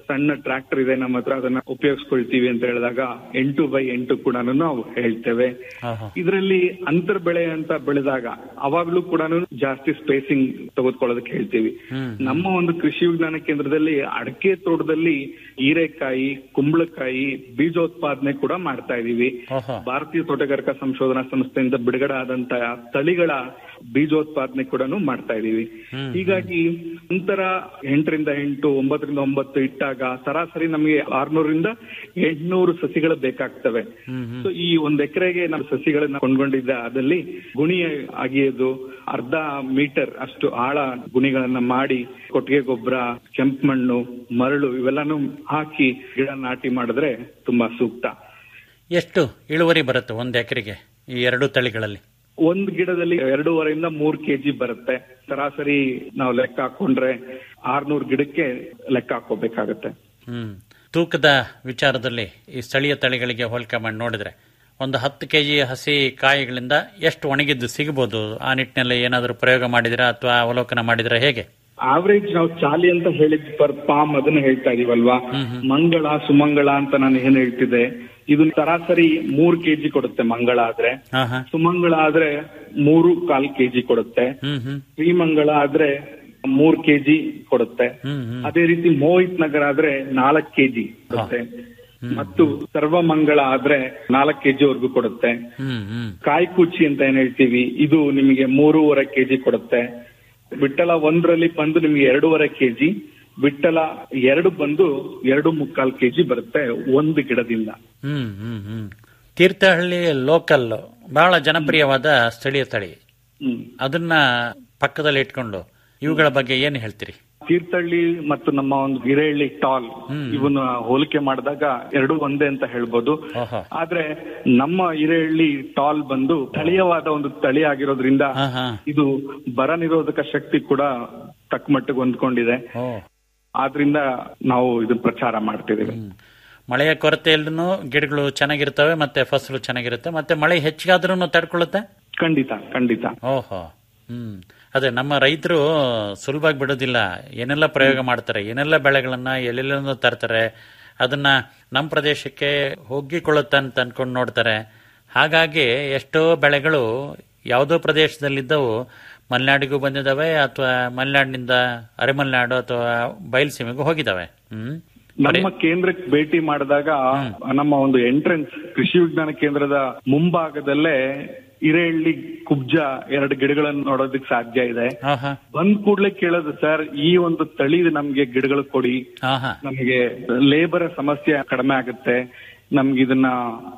ಸಣ್ಣ ಟ್ರಾಕ್ಟರ್ ಇದೆ ನಮ್ಮ ಹತ್ರ ಅದನ್ನ ಉಪಯೋಗಿಸ್ಕೊಳ್ತೀವಿ ಅಂತ ಹೇಳಿದಾಗ ಎಂಟು ಬೈ ಎಂಟು ಕೂಡ ನಾವು ಹೇಳ್ತೇವೆ ಆಹಾ. ಇದರಲ್ಲಿ ಅಂತರ್ ಬೆಳೆ ಅಂತ ಬೆಳೆದಾಗ ಅವಾಗ್ಲೂ ಕೂಡ ಜಾಸ್ತಿ ಸ್ಪೇಸಿಂಗ್ ತೆಗೆದುಕೊಳ್ಳೋದಕ್ಕೆ ಹೇಳ್ತೀವಿ ಹ್ಮ್. ನಮ್ಮ ಒಂದು ಕೃಷಿ ವಿಜ್ಞಾನ ಕೇಂದ್ರದಲ್ಲಿ ಅಡಕೆ ತೋಟದಲ್ಲಿ ಹೀರೆಕಾಯಿ ಕುಂಬಳಕಾಯಿ ಬೀಜೋತ್ಪಾದನೆ ಕೂಡ ಮಾಡ್ತಾ ಇದೀವಿ ಓಹೋ. ಭಾರತೀಯ ತೋಟಗಾರಿಕಾ ಸಂಶೋಧನಾ ಸಂಸ್ಥೆಯಿಂದ ಬಿಡುಗಡೆ ಆದಂತಹ ತಳಿಗಳ ಬೀಜೋತ್ಪಾದನೆ ಕೂಡ ಮಾಡ್ತಾ ಇದೀವಿ ಹ್ಮ್. ಹೀಗಾಗಿ ನಂತರ ಎಂಟರಿಂದ ಎಂಟು ಒಂಬತ್ತರಿಂದ ಒಂಬತ್ತು ಇಟ್ಟಾಗ ಸರಾಸರಿ ನಮಗೆ ಆರ್ನೂರಿಂದ ಎಂಟ್ನೂರು ಸಸಿಗಳು ಬೇಕಾಗ್ತವೆ ಹ್ಮ್ ಹ್ಮ್. ಸೊ ಈ ಒಂದ್ ಎಕರೆಗೆ ನಾವು ಸಸಿಗಳನ್ನ ಕೊಂಡ್ಕೊಂಡಿದ್ದ ಅದಲ್ಲಿ ಗುಣಿ ಅಗಿಯೋದು ಅರ್ಧ ಮೀಟರ್ ಅಷ್ಟು ಆಳ ಗುಣಿಗಳನ್ನ ಮಾಡಿ ಕೊಟ್ಟಿಗೆ ಗೊಬ್ಬರ ಕೆಂಪು ಮಣ್ಣು ಮರಳು ಇವೆಲ್ಲಾನು ಹಾಕಿ ಗಿಡ ನಾಟಿ ಮಾಡಿದ್ರೆ ತುಂಬಾ ಸೂಕ್ತ ಎಷ್ಟು ಇಳುವರಿ ಬರುತ್ತೆ ಒಂದು ಎಕರೆಗೆ ಈ ಎರಡು ತಳಿಗಳಲ್ಲಿ ಒಂದ್ ಗಿಡದಲ್ಲಿ ಎರಡೂವರೆಯಿಂದ ಮೂರ್ ಕೆಜಿ ಬರುತ್ತೆ ಸರಾಸರಿ ನಾವು ಲೆಕ್ಕ ಹಾಕೊಂಡ್ರೆ ಆರ್ನೂರ್ ಗಿಡಕ್ಕೆ ಲೆಕ್ಕ ಹಾಕೋಬೇಕಾಗತ್ತೆ ಹ್ಮ್ ತೂಕದ ವಿಚಾರದಲ್ಲಿ ಈ ಸ್ಥಳೀಯ ತಳಿಗಳಿಗೆ ಹೋಲಿಕೆ ಮಾಡಿ ನೋಡಿದ್ರೆ ಒಂದು ಹತ್ತು ಕೆಜಿ ಹಸಿ ಕಾಯಿಗಳಿಂದ ಎಷ್ಟು ಒಣಗಿದ್ದು ಸಿಗಬಹುದು ಆ ನಿಟ್ಟಿನಲ್ಲಿ ಏನಾದರೂ ಪ್ರಯೋಗ ಮಾಡಿದಿರಾ ಅಥವಾ ಅವಲೋಕನ ಮಾಡಿದಿರಾ ಹೇಗೆ ಆವರೇಜ್ ನಾವು ಚಾಲಿ ಅಂತ ಹೇಳಿದ್ ಪರ್ ಪಾಮ್ ಅದನ್ನ ಹೇಳ್ತಾ ಇದೀವಲ್ವಾ ಮಂಗಳ ಸುಮಂಗಳ ಅಂತ ನಾನು ಏನ್ ಹೇಳ್ತಿದ್ದೆ ಇದು ಸರಾಸರಿ ಮೂರ್ ಕೆಜಿ ಕೊಡುತ್ತೆ ಮಂಗಳ ಆದ್ರೆ ಹಾ ಹಾ ಸುಮಂಗಳ ಆದ್ರೆ ಮೂರು ಕಾಲ್ ಕೆಜಿ ಕೊಡುತ್ತೆ ಹ್ಮ್ ಹ್ಮ್ ಶ್ರೀಮಂಗಳ ಆದ್ರೆ ಮೂರ್ ಕೆಜಿ ಕೊಡುತ್ತೆ ಹ್ಮ್ ಹ್ಮ್ ಅದೇ ರೀತಿ ಮೋಹಿತ್ ನಗರ ಆದ್ರೆ ನಾಲ್ಕ್ ಕೆಜಿ ಕೊಡುತ್ತೆ ಮತ್ತು ಸರ್ವಮಂಗಳ ಆದ್ರೆ ನಾಲ್ಕ್ ಕೆಜಿ ವರ್ಗು ಕೊಡುತ್ತೆ ಹ್ಮ್ ಹ್ಮ್ ಕಾಯಿ ಕುಚ್ಚಿ ಅಂತ ಏನ್ ಹೇಳ್ತೀವಿ ಇದು ನಿಮಗೆ ಮೂರುವರೆ ಕೆಜಿ ಕೊಡುತ್ತೆ ಬಿಟ್ಟಲ ಒಂದರಲ್ಲಿ ಬಂದು ನಿಮ್ಗೆ ಎರಡೂವರೆ ಕೆಜಿ ಬಿಟ್ಟಲ ಎರಡು ಬಂದು ಎರಡು ಮುಕ್ಕಾಲ್ ಕೆಜಿ ಬರುತ್ತೆ ಒಂದು ಗಿಡದಿಂದ ಹ್ಮ್ ಹ್ಮ್ ಹ್ಮ್ ತೀರ್ಥಹಳ್ಳಿ ಲೋಕಲ್ ಬಹಳ ಜನಪ್ರಿಯವಾದ ಸ್ಥಳೀಯ ತಳಿ ಹ್ಮ್ ಅದನ್ನ ಪಕ್ಕದಲ್ಲಿ ಇಟ್ಕೊಂಡು ಇವುಗಳ ಬಗ್ಗೆ ಏನು ಹೇಳ್ತೀರಿ ತೀರ್ಥಹಳ್ಳಿ ಮತ್ತು ನಮ್ಮ ಒಂದು ಹಿರೇಹಳ್ಳಿ ಟಾಲ್ ಹ್ಮ್. ಇವನ್ನ ಹೋಲಿಕೆ ಮಾಡಿದಾಗ ಎರಡು ಒಂದೇ ಅಂತ ಹೇಳ್ಬೋದು ಓಹೋ ಆದ್ರೆ ನಮ್ಮ ಹಿರೇಹಳ್ಳಿ ಟಾಲ್ ಬಂದು ಸ್ಥಳೀಯವಾದ ಒಂದು ತಳಿ ಆಗಿರೋದ್ರಿಂದ ಹಾ ಹಾ ಇದು ಬರ ನಿರೋಧಕ ಶಕ್ತಿ ಕೂಡ ತಕ್ಕ ಮಟ್ಟಿಗೆ ಹೊಂದ್ಕೊಂಡಿದೆ ಓ ಆದ್ರಿಂದ ನಾವು ಇದನ್ನ ಪ್ರಚಾರ ಮಾಡ್ತಿದ್ದೀವಿ ಹ್ಮ್. ಮಳೆಯ ಕೊರತೆ ಇಲ್ದೂ ಗಿಡಗಳು ಚೆನ್ನಾಗಿರ್ತವೆ ಮತ್ತೆ ಫಸಲು ಚೆನ್ನಾಗಿರುತ್ತೆ ಮತ್ತೆ ಮಳೆ ಹೆಚ್ಚಿಗಾದ್ರೂ ತಡ್ಕೊಳ್ಳುತ್ತೆ ಖಂಡಿತ ಖಂಡಿತ ಓಹೋ ಹ್ಮ್ ಅದೇ ನಮ್ಮ ರೈತರು ಸುಲಭವಾಗಿ ಬಿಡೋದಿಲ್ಲ ಏನೆಲ್ಲ ಪ್ರಯೋಗ ಮಾಡ್ತಾರೆ ಏನೆಲ್ಲ ಬೆಳೆಗಳನ್ನ ಎಲ್ಲೆಲ್ಲ ತರ್ತಾರೆ ಅದನ್ನ ನಮ್ಮ ಪ್ರದೇಶಕ್ಕೆ ಹೋಗಿಕೊಳ್ಳುತ್ತೆ ಅಂತ ಅನ್ಕೊಂಡು ನೋಡ್ತಾರೆ ಹಾಗಾಗಿ ಎಷ್ಟೋ ಬೆಳೆಗಳು ಯಾವುದೋ ಪ್ರದೇಶದಲ್ಲಿದ್ದವು ಮಲೆನಾಡಿಗೂ ಬಂದಿದ್ದಾವೆ ಅಥವಾ ಮಲೆನಾಡಿನಿಂದ ಅರೆಮಲೆನಾಡು ಅಥವಾ ಬಯಲುಸೀಮೆಗೂ ಹೋಗಿದ್ದಾವೆ ಹ್ಮ್ ನಮ್ಮ ಕೇಂದ್ರಕ್ಕೆ ಭೇಟಿ ಮಾಡಿದಾಗ ನಮ್ಮ ಒಂದು ಎಂಟ್ರೆನ್ಸ್ ಕೃಷಿ ವಿಜ್ಞಾನ ಕೇಂದ್ರದ ಮುಂಭಾಗದಲ್ಲೇ ಹಿರೇಹಳ್ಳಿ ಕುಬ್ಜ ಎರಡು ಗಿಡಗಳನ್ನು ನೋಡೋದಕ್ಕೆ ಸಾಧ್ಯ ಇದೆ ಹಾ ಹಾ ಬಂದ್ ಕೂಡ್ಲೆ ಕೇಳೋದು ಸರ್ ಈ ಒಂದು ತಳಿ ನಮ್ಗೆ ಗಿಡಗಳು ಕೊಡಿ ಹಾ ಹಾ ನಮಗೆ ಲೇಬರ್ ಸಮಸ್ಯೆ ಕಡಿಮೆ ಆಗುತ್ತೆ ನಮ್ಗೆ ಇದನ್ನ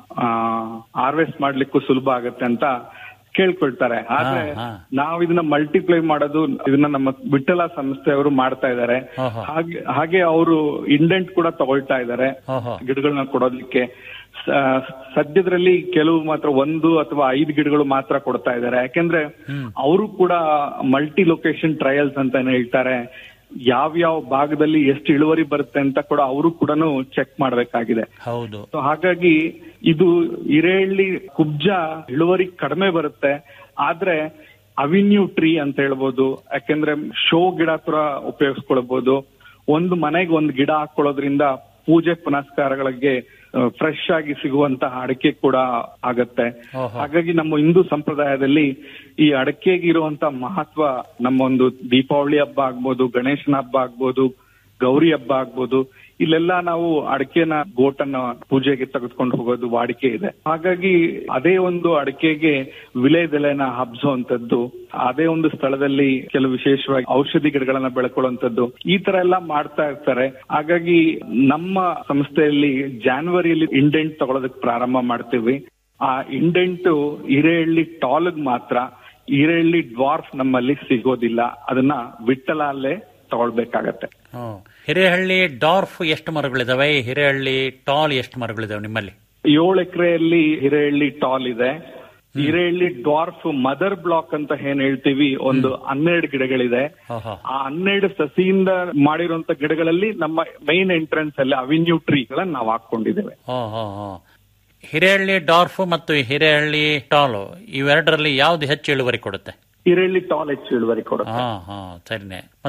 ಹಾರ್ವೆಸ್ಟ್ ಮಾಡ್ಲಿಕ್ಕೂ ಸುಲಭ ಆಗುತ್ತೆ ಅಂತ ಕೇಳ್ಕೊಳ್ತಾರೆ ಆದ್ರೆ ಹಾ, ಹಾ. ನಾವು ಇದನ್ನ ಮಲ್ಟಿಪ್ಲೈ ಮಾಡೋದು ಇದನ್ನ ನಮ್ಮ ವಿಠಲ ಸಂಸ್ಥೆಯವರು ಮಾಡ್ತಾ ಇದ್ದಾರೆ ಓಹೋ. ಹಾಗೆ ಹಾಗೆ ಅವರು ಇಂಡೆಂಟ್ ಕೂಡ ತಗೊಳ್ತಾ ಇದ್ದಾರೆ ಓಹೋ ಗಿಡಗಳನ್ನ ಕೊಡೋದಕ್ಕೆ ಸ- ಸದ್ಯದ್ರಲ್ಲಿ ಕೆಲವು ಮಾತ್ರ ಒಂದು ಅಥವಾ ಐದು ಗಿಡಗಳು ಮಾತ್ರ ಕೊಡ್ತಾ ಇದ್ದಾರೆ ಯಾಕೆಂದ್ರೆ ಅವರು ಕೂಡ ಮಲ್ಟಿ ಲೊಕೇಶನ್ ಟ್ರಯಲ್ಸ್ ಅಂತ ಹೇಳ್ತಾರೆ ಯಾವ್ಯಾವ ಭಾಗದಲ್ಲಿ ಎಷ್ಟು ಇಳುವರಿ ಬರುತ್ತೆ ಅಂತ ಕೂಡ ಅವರು ಕೂಡ ಚೆಕ್ ಮಾಡ್ಬೇಕಾಗಿದೆ ಹೌದು ಸೊ ಹಾಗಾಗಿ ಇದು ಹಿರೇಹಳ್ಳಿ ಕುಬ್ಜ ಇಳುವರಿ ಕಡಿಮೆ ಬರುತ್ತೆ ಆದ್ರೆ ಅವಿನ್ಯೂ ಟ್ರೀ ಅಂತ ಹೇಳ್ಬೋದು ಯಾಕೆಂದ್ರೆ ಶೋ ಗಿಡ ತರ ಉಪಯೋಗಿಸ್ಕೊಳ್ಬಹುದು ಒಂದು ಮನೆಗೆ ಒಂದು ಗಿಡ ಹಾಕೊಳ್ಳೋದ್ರಿಂದ ಪೂಜೆ ಪುನಸ್ಕಾರಗಳಿಗೆ ಫ್ರೆಶ್ ಆಗಿ ಸಿಗುವಂತಹ ಅಡಿಕೆ ಕೂಡ ಆಗತ್ತೆ ಓಹೋ. ಹಾಗಾಗಿ ನಮ್ಮ ಹಿಂದೂ ಸಂಪ್ರದಾಯದಲ್ಲಿ ಈ ಅಡಕೆಗೆ ಇರುವಂತ ಮಹತ್ವ ನಮ್ಮ ಒಂದು ದೀಪಾವಳಿ ಹಬ್ಬ ಆಗ್ಬೋದು ಗಣೇಶನ ಹಬ್ಬ ಆಗ್ಬೋದು ಗೌರಿ ಹಬ್ಬ ಆಗ್ಬೋದು ಇಲ್ಲೆಲ್ಲ ನಾವು ಅಡಕೆನ ಗೋಟನ್ನ ಪೂಜೆಗೆ ತೆಗೆದುಕೊಂಡು ಹೋಗೋದು ವಾಡಿಕೆ ಇದೆ ಹಾಗಾಗಿ ಅದೇ ಒಂದು ಅಡಕೆಗೆ ವಿಲೇದೆಲೆನ ಹಬ್ಸುವಂತದ್ದು ಅದೇ ಒಂದು ಸ್ಥಳದಲ್ಲಿ ಕೆಲವು ವಿಶೇಷವಾಗಿ ಔಷಧಿ ಗಿಡಗಳನ್ನ ಬೆಳ್ಕೊಳ್ಳುವಂತದ್ದು ಈ ತರ ಎಲ್ಲ ಮಾಡ್ತಾ ಇರ್ತಾರೆ ಹಾಗಾಗಿ ನಮ್ಮ ಸಂಸ್ಥೆಯಲ್ಲಿ ಜಾನ್ವರಿಯಲ್ಲಿ ಇಂಡೆಂಟ್ ತಗೊಳೋದಕ್ಕೆ ಪ್ರಾರಂಭ ಮಾಡ್ತೀವಿ ಆ ಇಂಡೆಂಟ್ ಹಿರೇಹಳ್ಳಿ ಟಾಲ್ಗ್ ಮಾತ್ರ ಹಿರೇಹಳ್ಳಿ ಡ್ವಾರ್ಫ್ ನಮ್ಮಲ್ಲಿ ಸಿಗೋದಿಲ್ಲ ಅದನ್ನ ವಿಠಲ ಅಲ್ಲೇ ತಗೊಳ್ಬೇಕಾಗತ್ತೆ ಹ್ಮ್. ಹಿರೇಹಳ್ಳಿ ಡಾರ್ಫ್ ಎಷ್ಟು ಮರಗಳಿದಾವೆ ಹಿರೇಹಳ್ಳಿ ಟಾಲ್ ಎಷ್ಟು ಮರಗಳಿದಾವೆ ನಿಮ್ಮಲ್ಲಿ ಏಳು ಎಕರೆಯಲ್ಲಿ ಹಿರೇಹಳ್ಳಿ ಟಾಲ್ ಇದೆ ಹಿರೇಹಳ್ಳಿ ಡ್ವಾರ್ಫ್ ಮದರ್ ಬ್ಲಾಕ್ ಅಂತ ಏನ್ ಹೇಳ್ತೀವಿ ಒಂದು ಹನ್ನೆರಡು ಗಿಡಗಳಿದೆ ಓಹೋ ಆ ಹನ್ನೆರಡು ಸಸಿಯಿಂದ ಮಾಡಿರುವಂತ ಗಿಡಗಳಲ್ಲಿ ನಮ್ಮ ಮೈನ್ ಎಂಟ್ರೆನ್ಸ್ ಅಲ್ಲಿ ಅವಿನ್ಯೂ ಟ್ರೀಗಳನ್ನ ನಾವು ಹಾಕೊಂಡಿದ್ದೇವೆ ಹೋ ಹೋ ಹೋ ಹಿರೇಹಳ್ಳಿ ಡಾರ್ಫ್ ಮತ್ತು ಹಿರೇಹಳ್ಳಿ ಟಾಲು ಇವೆರಡರಲ್ಲಿ ಯಾವ್ದು ಹೆಚ್ಚು ಇಳುವರಿ ಕೊಡುತ್ತೆ ಹಿರೇಹಳ್ಳಿ ಟಾಲ್ ಹೆಚ್ಚು ಇಳುವರಿ ಕೊಡುತ್ತೆ ಹಾ ಹಾ ಸರಿನೆ ಮತ್ತೆ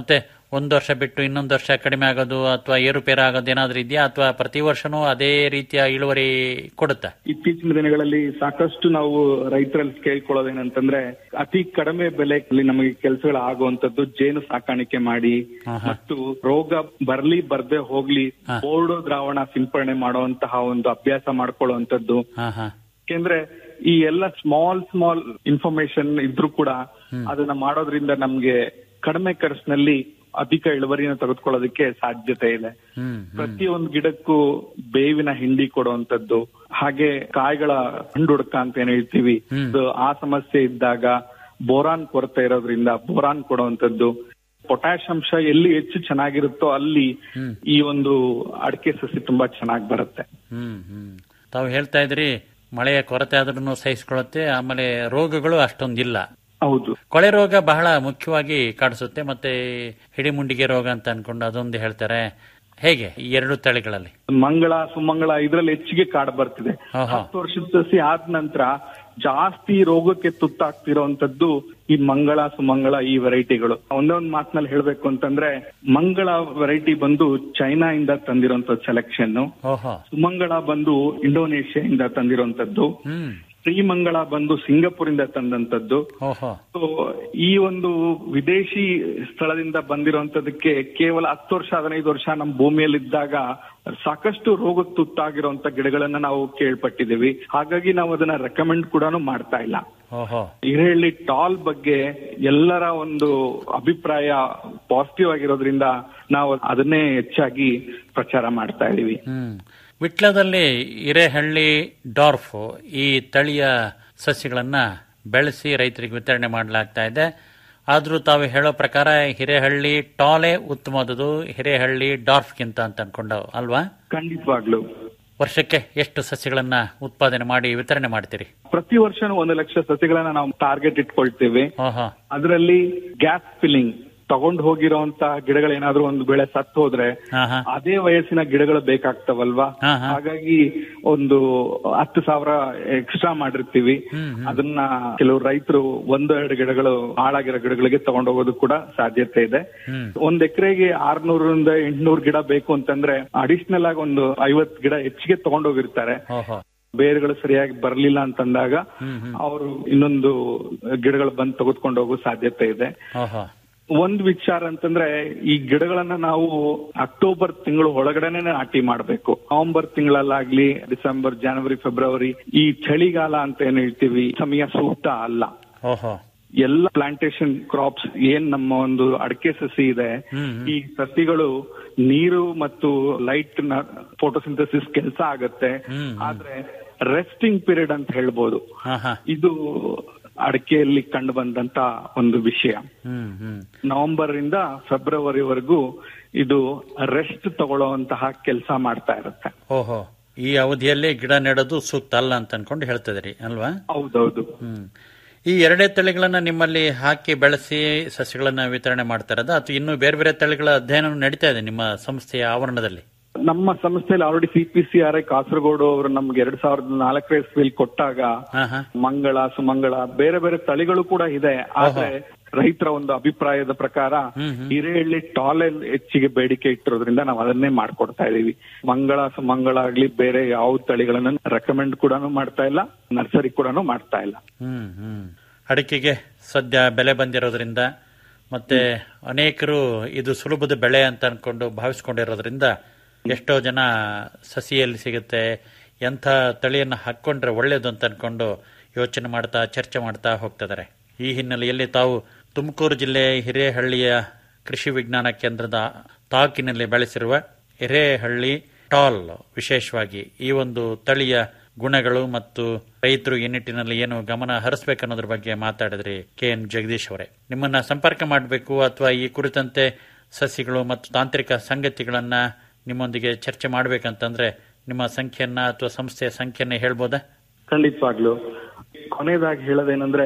ಒಂದು ವರ್ಷ ಬಿಟ್ಟು ಇನ್ನೊಂದು ವರ್ಷ ಕಡಿಮೆ ಆಗೋದು ಅಥವಾ ಏರುಪೇರು ಆಗೋದು ಏನಾದ್ರೂ ಇದೆಯಾ ಅಥವಾ ಪ್ರತಿ ವರ್ಷನೂ ಅದೇ ರೀತಿಯ ಇಳುವರಿ ಕೊಡುತ್ತಾ ಇತ್ತೀಚಿನ ದಿನಗಳಲ್ಲಿ ಸಾಕಷ್ಟು ನಾವು ರೈತರಲ್ಲಿ ಕೇಳ್ಕೊಳ್ಳೋದೇನಂತಂದ್ರೆ ಅತಿ ಕಡಿಮೆ ಬೆಲೆಯಲ್ಲಿ ನಮಗೆ ಕೆಲಸಗಳು ಆಗುವಂತದ್ದು ಜೇನು ಸಾಕಾಣಿಕೆ ಮಾಡಿ ಮತ್ತು ರೋಗ ಬರ್ಲಿ ಬರ್ದೆ ಹೋಗ್ಲಿ ಬೋರ್ಡೋ ದ್ರಾವಣ ಸಿಂಪರಣೆ ಮಾಡುವಂತಹ ಒಂದು ಅಭ್ಯಾಸ ಮಾಡ್ಕೊಳ್ಳುವಂತದ್ದು ಹಾ ಹಾ ಯಾಕೆಂದ್ರೆ ಈ ಎಲ್ಲ ಸ್ಮಾಲ್ ಸ್ಮಾಲ್ ಇನ್ಫಾರ್ಮೇಶನ್ ಇದ್ರೂ ಕೂಡ ಅದನ್ನ ಮಾಡೋದ್ರಿಂದ ನಮ್ಗೆ ಕಡಿಮೆ ಖರ್ಚಿನಲ್ಲಿ ಅಧಿಕ ಇಳುವರಿನ ತೆಗೆದುಕೊಳ್ಳೋದಕ್ಕೆ ಸಾಧ್ಯತೆ ಇದೆ ಹ್ಮ್ ಪ್ರತಿಯೊಂದು ಗಿಡಕ್ಕೂ ಬೇವಿನ ಹಿಂಡಿ ಕೊಡುವಂತದ್ದು ಹಾಗೆ ಕಾಯಿಗಳ ಹಂಡುಡ್ಕ ಅಂತ ಏನ್ ಹೇಳ್ತೀವಿ ಅದು ಆ ಸಮಸ್ಯೆ ಇದ್ದಾಗ ಬೋರಾನ್ ಕೊರತೆ ಇರೋದ್ರಿಂದ ಬೋರಾನ್ ಕೊಡುವಂತದ್ದು ಪೊಟ್ಯಾಶ್ ಅಂಶ ಎಲ್ಲಿ ಹೆಚ್ಚು ಚೆನ್ನಾಗಿರುತ್ತೋ ಅಲ್ಲಿ ಈ ಒಂದು ಅಡಿಕೆ ಸಸಿ ತುಂಬಾ ಚೆನ್ನಾಗಿ ಬರುತ್ತೆ ಹ್ಮ್ ಹ್ಮ್ ತಾವು ಹೇಳ್ತಾ ಇದ್ರಿ ಮಳೆಯ ಕೊರತೆ ಆದ್ರೂ ಸಹಿಸಿಕೊಳ್ಳುತ್ತೆ ಆಮೇಲೆ ರೋಗಗಳು ಅಷ್ಟೊಂದಿಲ್ಲ ಹೌದು ಕೊಳೆ ರೋಗ ಬಹಳ ಮುಖ್ಯವಾಗಿ ಕಾಡಿಸುತ್ತೆ ಮತ್ತೆ ಹಿಡಿಮುಂಡಿಗೆ ರೋಗ ಅಂತ ಅನ್ಕೊಂಡು ಅದೊಂದು ಹೇಳ್ತಾರೆ ಹೇಗೆ ಈ ಎರಡು ತಳಿಗಳಲ್ಲಿ ಮಂಗಳ ಸುಮಂಗಳ ಇದ್ರಲ್ಲಿ ಹೆಚ್ಚಿಗೆ ಕಾಡ್ ಬರ್ತಿದೆ ಆಹಾ. ಹತ್ತು ವರ್ಷದ ಸಸಿ ಆದ ನಂತರ ಜಾಸ್ತಿ ರೋಗಕ್ಕೆ ತುತ್ತಾಗ್ತಿರೋಂಥದ್ದು ಈ ಮಂಗಳ ಸುಮಂಗಳ ಈ ವೆರೈಟಿಗಳು ಒಂದೇ ಒಂದು ಮಾತಿನಲ್ಲಿ ಹೇಳ್ಬೇಕು ಅಂತಂದ್ರೆ ಮಂಗಳ ವೆರೈಟಿ ಬಂದು ಚೈನಾ ಇಂದ ತಂದಿರೋಂಥ ಸೆಲೆಕ್ಷನ್ ಓಹೋ ಸುಮಂಗಳ ಬಂದು ಇಂಡೋನೇಷ್ಯಾ ಇಂದ ತಂದಿರೋಂಥದ್ದು ಹ್ಮ್ ಶ್ರೀಮಂಗಳ ಬಂದು ಸಿಂಗಪುರ್ ಇಂದ ತಂದಂತದ್ದು ಓಹೋ ಸೊ ಈ ಒಂದು ವಿದೇಶಿ ಸ್ಥಳದಿಂದ ಬಂದಿರುವಂತದಕ್ಕೆ ಕೇವಲ ಹತ್ತು ವರ್ಷ ಹದಿನೈದು ವರ್ಷ ನಮ್ಮ ಭೂಮಿಯಲ್ಲಿದ್ದಾಗ ಸಾಕಷ್ಟು ರೋಗಕ್ಕೆ ತುತ್ತಾಗಿರುವಂತ ಗಿಡಗಳನ್ನ ನಾವು ಕೇಳ್ಪಟ್ಟಿದ್ದೀವಿ ಹಾಗಾಗಿ ನಾವು ಅದನ್ನ ರೆಕಮೆಂಡ್ ಕೂಡ ಮಾಡ್ತಾ ಇಲ್ಲ ಓಹೋ ಹಿರೇಹಳ್ಳಿ ಟಾಲ್ ಬಗ್ಗೆ ಎಲ್ಲರ ಒಂದು ಅಭಿಪ್ರಾಯ ಪಾಸಿಟಿವ್ ಆಗಿರೋದ್ರಿಂದ ನಾವು ಅದನ್ನೇ ಹೆಚ್ಚಾಗಿ ಪ್ರಚಾರ ಮಾಡ್ತಾ ಇದೀವಿ ಹ್ಮ್ ವಿಟ್ಲದಲ್ಲಿ ಹಿರೇಹಳ್ಳಿ ಡಾರ್ಫ್ ಈ ತಳಿಯ ಸಸ್ಯಗಳನ್ನ ಬೆಳೆಸಿ ರೈತರಿಗೆ ವಿತರಣೆ ಮಾಡಲಾಗ್ತಾ ಇದೆ ಆದ್ರೂ ತಾವು ಹೇಳೋ ಪ್ರಕಾರ ಹಿರೇಹಳ್ಳಿ ಟಾಲೆ ಉತ್ತಮವಾದದು ಹಿರೇಹಳ್ಳಿ ಡಾರ್ಫ್ಗಿಂತ ಅಂತ ಅನ್ಕೊಂಡು ಅಲ್ವಾ ಖಂಡಿತವಾಗ್ಲು ವರ್ಷಕ್ಕೆ ಎಷ್ಟು ಸಸ್ಯಗಳನ್ನ ಉತ್ಪಾದನೆ ಮಾಡಿ ವಿತರಣೆ ಮಾಡ್ತೀರಿ ಪ್ರತಿ ವರ್ಷನೂ ಒಂದು ಲಕ್ಷ ಸಸಿಗಳನ್ನ ನಾವು ಟಾರ್ಗೆಟ್ ಇಟ್ಕೊಳ್ತೇವೆ ಓಹೋ ಅದರಲ್ಲಿ ಗ್ಯಾಪ್ ಫಿಲ್ಲಿಂಗ್ ತಗೊಂಡ್ ಹೋಗಿರೋಂತ ಗಿಡಗಳೇನಾದ್ರೂ ಒಂದು ಬೆಳೆ ಸತ್ತು ಹೋದ್ರೆ ಹಾ ಹಾ ಅದೇ ವಯಸ್ಸಿನ ಗಿಡಗಳು ಬೇಕಾಗ್ತಾವಲ್ವಾ ಹಾ, ಹಾ. ಹಾಗಾಗಿ ಒಂದು ಹತ್ತು ಸಾವಿರ ಎಕ್ಸ್ಟ್ರಾ ಮಾಡಿರ್ತೀವಿ ಅದನ್ನ ಕೆಲವು ರೈತರು ಒಂದು ಎರಡು ಗಿಡಗಳು ಹಾಳಾಗಿರೋ ಗಿಡಗಳಿಗೆ ತಗೊಂಡ್ ಹೋಗೋದು ಕೂಡ ಸಾಧ್ಯತೆ ಇದೆ ಹ್ಮ್. ಒಂದ್ ಎಕರೆಗೆ ಆರ್ನೂರರಿಂದ ಎಂಟ್ನೂರು ಗಿಡ ಬೇಕು ಅಂತಂದ್ರೆ ಅಡಿಷನಲ್ ಆಗಿ ಒಂದು ಐವತ್ ಗಿಡ ಹೆಚ್ಚಿಗೆ ತಗೊಂಡೋಗಿರ್ತಾರೆ ಓಹೋ ಬೇರುಗಳು ಸರಿಯಾಗಿ ಬರ್ಲಿಲ್ಲ ಅಂತಂದಾಗ ಅವರು ಇನ್ನೊಂದು ಗಿಡಗಳು ಬಂದು ತೆಗೆದುಕೊಂಡು ಹೋಗೋ ಸಾಧ್ಯತೆ ಇದೆ ಓಹೋ ಒಂದ್ ವಿಚಾರ ಅಂತಂದ್ರೆ ಈ ಗಿಡಗಳನ್ನ ನಾವು ಅಕ್ಟೋಬರ್ ತಿಂಗಳು ಒಳಗಡೆನೆ ನಾಟಿ ಮಾಡ್ಬೇಕು ನವೆಂಬರ್ ತಿಂಗಳಲ್ಲಾಗ್ಲಿ ಡಿಸೆಂಬರ್ ಜನವರಿ ಫೆಬ್ರವರಿ ಈ ಚಳಿಗಾಲ ಅಂತ ಏನ್ ಹೇಳ್ತೀವಿ ಸಮಯ ಸೂಕ್ತ ಅಲ್ಲ ಓಹೋ ಎಲ್ಲ ಪ್ಲಾಂಟೇಶನ್ ಕ್ರಾಪ್ಸ್ ಏನ್ ನಮ್ಮ ಒಂದು ಅಡಿಕೆ ಸಸಿ ಇದೆ ಈ ಸಸಿಗಳು ನೀರು ಮತ್ತು ಲೈಟ್ ನ ಫೋಟೋಸಿಂಥಸಿಸ್ ಕೆಲಸ ಆಗತ್ತೆ ಆದ್ರೆ ರೆಸ್ಟಿಂಗ್ ಪೀರಿಯಡ್ ಅಂತ ಹೇಳ್ಬೋದು ಹಾ ಹಾ ಇದು ಅಡಿಕೆಯಲ್ಲಿ ಕಂಡು ಬಂದಂತ ಒಂದು ವಿಷಯ ಹ್ಮ್ ಹ್ಮ್ ನವೆಂಬರ್ ಇಂದ ಫೆಬ್ರವರಿವರೆಗೂ ಇದು ರೆಸ್ಟ್ ತಗೊಳ್ಳುವಂತಹ ಕೆಲಸ ಮಾಡ್ತಾ ಇರುತ್ತೆ ಓಹೋ ಈ ಅವಧಿಯಲ್ಲಿ ಗಿಡ ನೆಡೋದು ಸೂಕ್ತ ಅಲ್ಲ ಅಂತ ಅನ್ಕೊಂಡು ಹೇಳ್ತಿದ್ರಿ ಅಲ್ವಾ ಹೌದೌದು ಹ್ಮ್ ಈ ಎರಡೇ ತಳಿಗಳನ್ನ ನಿಮ್ಮಲ್ಲಿ ಹಾಕಿ ಬೆಳೆಸಿ ಸಸ್ಯಗಳನ್ನ ವಿತರಣೆ ಮಾಡ್ತಾ ಇರೋದಾ ಅಥವಾ ಇನ್ನೂ ಬೇರೆ ಬೇರೆ ತಳಿಗಳ ಅಧ್ಯಯನ ನಡೀತಾ ಇದೆ ನಿಮ್ಮ ಸಂಸ್ಥೆಯ ಆವರಣದಲ್ಲಿ ನಮ್ಮ ಸಂಸ್ಥೆಯಲ್ಲಿ already C P C R I Kasaragod ಅವರು ನಮ್ಗೆ ಎರಡ್ ಸಾವಿರದ ನಾಲ್ಕರ ಇಸ್ವಿಯಲ್ಲಿ ಕೊಟ್ಟಾಗ ಹಾ ಹಾ ಮಂಗಳ ಸುಮಂಗಳ ಬೇರೆ ಬೇರೆ ತಳಿಗಳು ಕೂಡ ಇದೆ ಆದ್ರೆ ರೈತರ ಒಂದು ಅಭಿಪ್ರಾಯದ ಪ್ರಕಾರ ಹಿರೇಹಳ್ಳಿ ಟಾಲೆಲ್ ಹೆಚ್ಚಿಗೆ ಬೇಡಿಕೆ ಇಟ್ಟಿರೋದ್ರಿಂದ ನಾವು ಅದನ್ನೇ ಮಾಡ್ಕೊಡ್ತಾ ಇದೀವಿ ಮಂಗಳ ಸುಮಂಗಳ ಆಗ್ಲಿ ಬೇರೆ ಯಾವ ತಳಿಗಳನ್ನ ರೆಕಮೆಂಡ್ ಕೂಡ ಮಾಡ್ತಾ ಇಲ್ಲ ನರ್ಸರಿ ಕೂಡ ಮಾಡ್ತಾ ಇಲ್ಲ ಹ್ಮ್ ಹ್ಮ್ ಅಡಿಕೆಗೆ ಸದ್ಯ ಬೆಲೆ ಬಂದಿರೋದ್ರಿಂದ ಮತ್ತೆ ಅನೇಕರು ಇದು ಸುಲಭದ ಬೆಳೆ ಅಂತ ಅನ್ಕೊಂಡು ಭಾವಿಸ್ಕೊಂಡಿರೋದ್ರಿಂದ ಎಷ್ಟೋ ಜನ ಸಸಿಯಲ್ಲಿ ಸಿಗುತ್ತೆ ಎಂಥ ತಳಿಯನ್ನು ಹಾಕೊಂಡ್ರೆ ಒಳ್ಳೇದು ಅಂತ ಅನ್ಕೊಂಡು ಯೋಚನೆ ಮಾಡ್ತಾ ಚರ್ಚೆ ಮಾಡ್ತಾ ಹೋಗ್ತಿದ್ದಾರೆ ಈ ಹಿನ್ನೆಲೆಯಲ್ಲಿ ತಾವು ತುಮಕೂರು ಜಿಲ್ಲೆ ಹಿರೇಹಳ್ಳಿಯ ಕೃಷಿ ವಿಜ್ಞಾನ ಕೇಂದ್ರದ ತಾಕಿನಲ್ಲಿ ಬೆಳೆಸಿರುವ ಹಿರೇಹಳ್ಳಿ ಟಾಲ್ ವಿಶೇಷವಾಗಿ ಈ ಒಂದು ತಳಿಯ ಗುಣಗಳು ಮತ್ತು ರೈತರು ಈ ನಿಟ್ಟಿನಲ್ಲಿ ಏನು ಗಮನ ಹರಿಸಬೇಕನ್ನೋದ್ರ ಬಗ್ಗೆ ಮಾತಾಡಿದ್ರಿ ಕೆ ಎನ್ ಜಗದೀಶ್ ಅವರೇ ನಿಮ್ಮನ್ನ ಸಂಪರ್ಕ ಮಾಡಬೇಕು ಅಥವಾ ಈ ಕುರಿತಂತೆ ಸಸಿಗಳು ಮತ್ತು ತಾಂತ್ರಿಕ ಸಂಗತಿಗಳನ್ನ ನಿಮ್ಮೊಂದಿಗೆ ಚರ್ಚೆ ಮಾಡಬೇಕಂತಂದ್ರೆ ನಿಮ್ಮ ಸಂಖ್ಯೆಯನ್ನ ಅಥವಾ ಸಂಸ್ಥೆಯ ಸಂಖ್ಯೆಯನ್ನ ಹೇಳ್ಬೋದಾ ಖಂಡಿತವಾಗ್ಲು ಕೊನೆಯದಾಗಿ ಹೇಳೋದೇನಂದ್ರೆ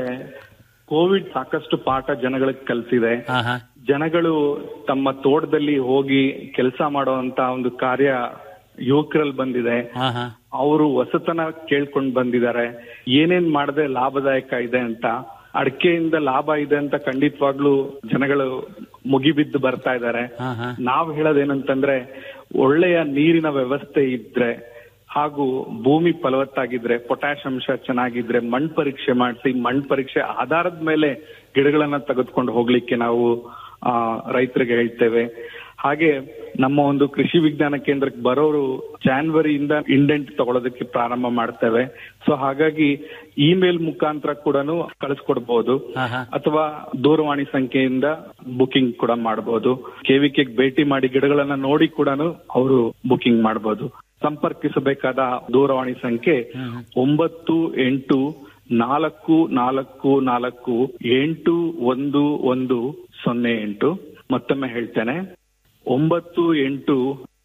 ಕೋವಿಡ್ ಸಾಕಷ್ಟು ಪಾಠ ಜನಗಳಿಗೆ ಕಲಿಸಿದೆ ಹಾ ಹಾ ಜನಗಳು ತಮ್ಮ ತೋಟದಲ್ಲಿ ಹೋಗಿ ಕೆಲಸ ಮಾಡುವಂತ ಒಂದು ಕಾರ್ಯ ಯುವಕರಲ್ಲಿ ಬಂದಿದೆ ಹಾ ಹಾ ಅವರು ಹೊಸತನ ಕೇಳ್ಕೊಂಡ್ ಬಂದಿದ್ದಾರೆ ಏನೇನ್ ಮಾಡದೆ ಲಾಭದಾಯಕ ಇದೆ ಅಂತ ಅಡಿಕೆಯಿಂದ ಲಾಭ ಇದೆ ಅಂತ ಖಂಡಿತವಾಗ್ಲೂ ಜನಗಳು ಮುಗಿಬಿದ್ದು ಬರ್ತಾ ಇದ್ದಾರೆ ಹಾ ಹಾ ನಾವ್ ಹೇಳೋದೇನಂತಂದ್ರೆ ಒಳ್ಳೆಯ ನೀರಿನ ವ್ಯವಸ್ಥೆ ಇದ್ರೆ ಹಾಗೂ ಭೂಮಿ ಫಲವತ್ತಾಗಿದ್ರೆ ಪೊಟ್ಯಾಶ್ ಅಂಶ ಚೆನ್ನಾಗಿದ್ರೆ ಮಣ್ ಪರೀಕ್ಷೆ ಮಾಡಿಸಿ ಮಣ್ ಪರೀಕ್ಷೆ ಆಧಾರದ ಮೇಲೆ ಗಿಡಗಳನ್ನ ತೆಗೆದುಕೊಂಡು ಹೋಗ್ಲಿಕ್ಕೆ ನಾವು ಆ ರೈತರಿಗೆ ಹೇಳ್ತೇವೆ ಹಾಗೆ ನಮ್ಮ ಒಂದು ಕೃಷಿ ವಿಜ್ಞಾನ ಕೇಂದ್ರಕ್ಕೆ ಬರೋರು ಜಾನ್ವರಿಯಿಂದ ಇಂಡೆಂಟ್ ತಗೊಳ್ಳೋದಕ್ಕೆ ಪ್ರಾರಂಭ ಮಾಡ್ತೇವೆ ಸೊ ಹಾಗಾಗಿ ಇಮೇಲ್ ಮುಖಾಂತರ ಕೂಡ ಕಳಿಸ್ಕೊಡ್ಬಹುದು ಹಾ ಹಾ ಅಥವಾ ದೂರವಾಣಿ ಸಂಖ್ಯೆಯಿಂದ ಬುಕಿಂಗ್ ಕೂಡ ಮಾಡಬಹುದು ಕೆವಿಕೆ ಭೇಟಿ ಮಾಡಿ ಗಿಡಗಳನ್ನ ನೋಡಿ ಕೂಡ ಅವರು ಬುಕಿಂಗ್ ಮಾಡಬಹುದು ಸಂಪರ್ಕಿಸಬೇಕಾದ ದೂರವಾಣಿ ಸಂಖ್ಯೆ ಒಂಬತ್ತು ಎಂಟು ನಾಲ್ಕು ನಾಲ್ಕು ನಾಲ್ಕು ಎಂಟು ಒಂದು ಒಂದು ಸೊನ್ನೆ ಎಂಟು ಮತ್ತೊಮ್ಮೆ ಹೇಳ್ತೇನೆ ಒಂಬತ್ತು ಎಂಟು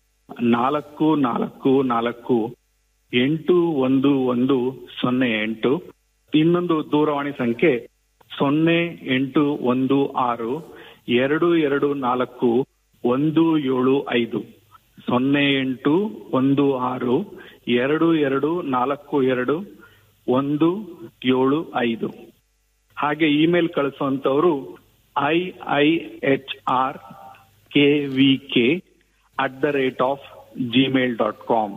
ನಾಲ್ಕು ನಾಲ್ಕು ನಾಲ್ಕು ಎಂಟು ಒಂದು ಒಂದು ಸೊನ್ನೆ ಎಂಟು ಇನ್ನೊಂದು ದೂರವಾಣಿ ಸಂಖ್ಯೆ ಸೊನ್ನೆ ಎಂಟು ಒಂದು ಆರು ಎರಡು ಎರಡು ನಾಲ್ಕು ಒಂದು ಏಳು ಐದು ಸೊನ್ನೆ ಎಂಟು ಒಂದು ಆರು ಎರಡು ಎರಡು ನಾಲ್ಕು ಎರಡು ಒಂದು ಏಳು ಐದು ಹಾಗೆ ಇಮೇಲ್ ಕಳಿಸುವಂತವರು I I H R K V K at the rate of Gmail dot com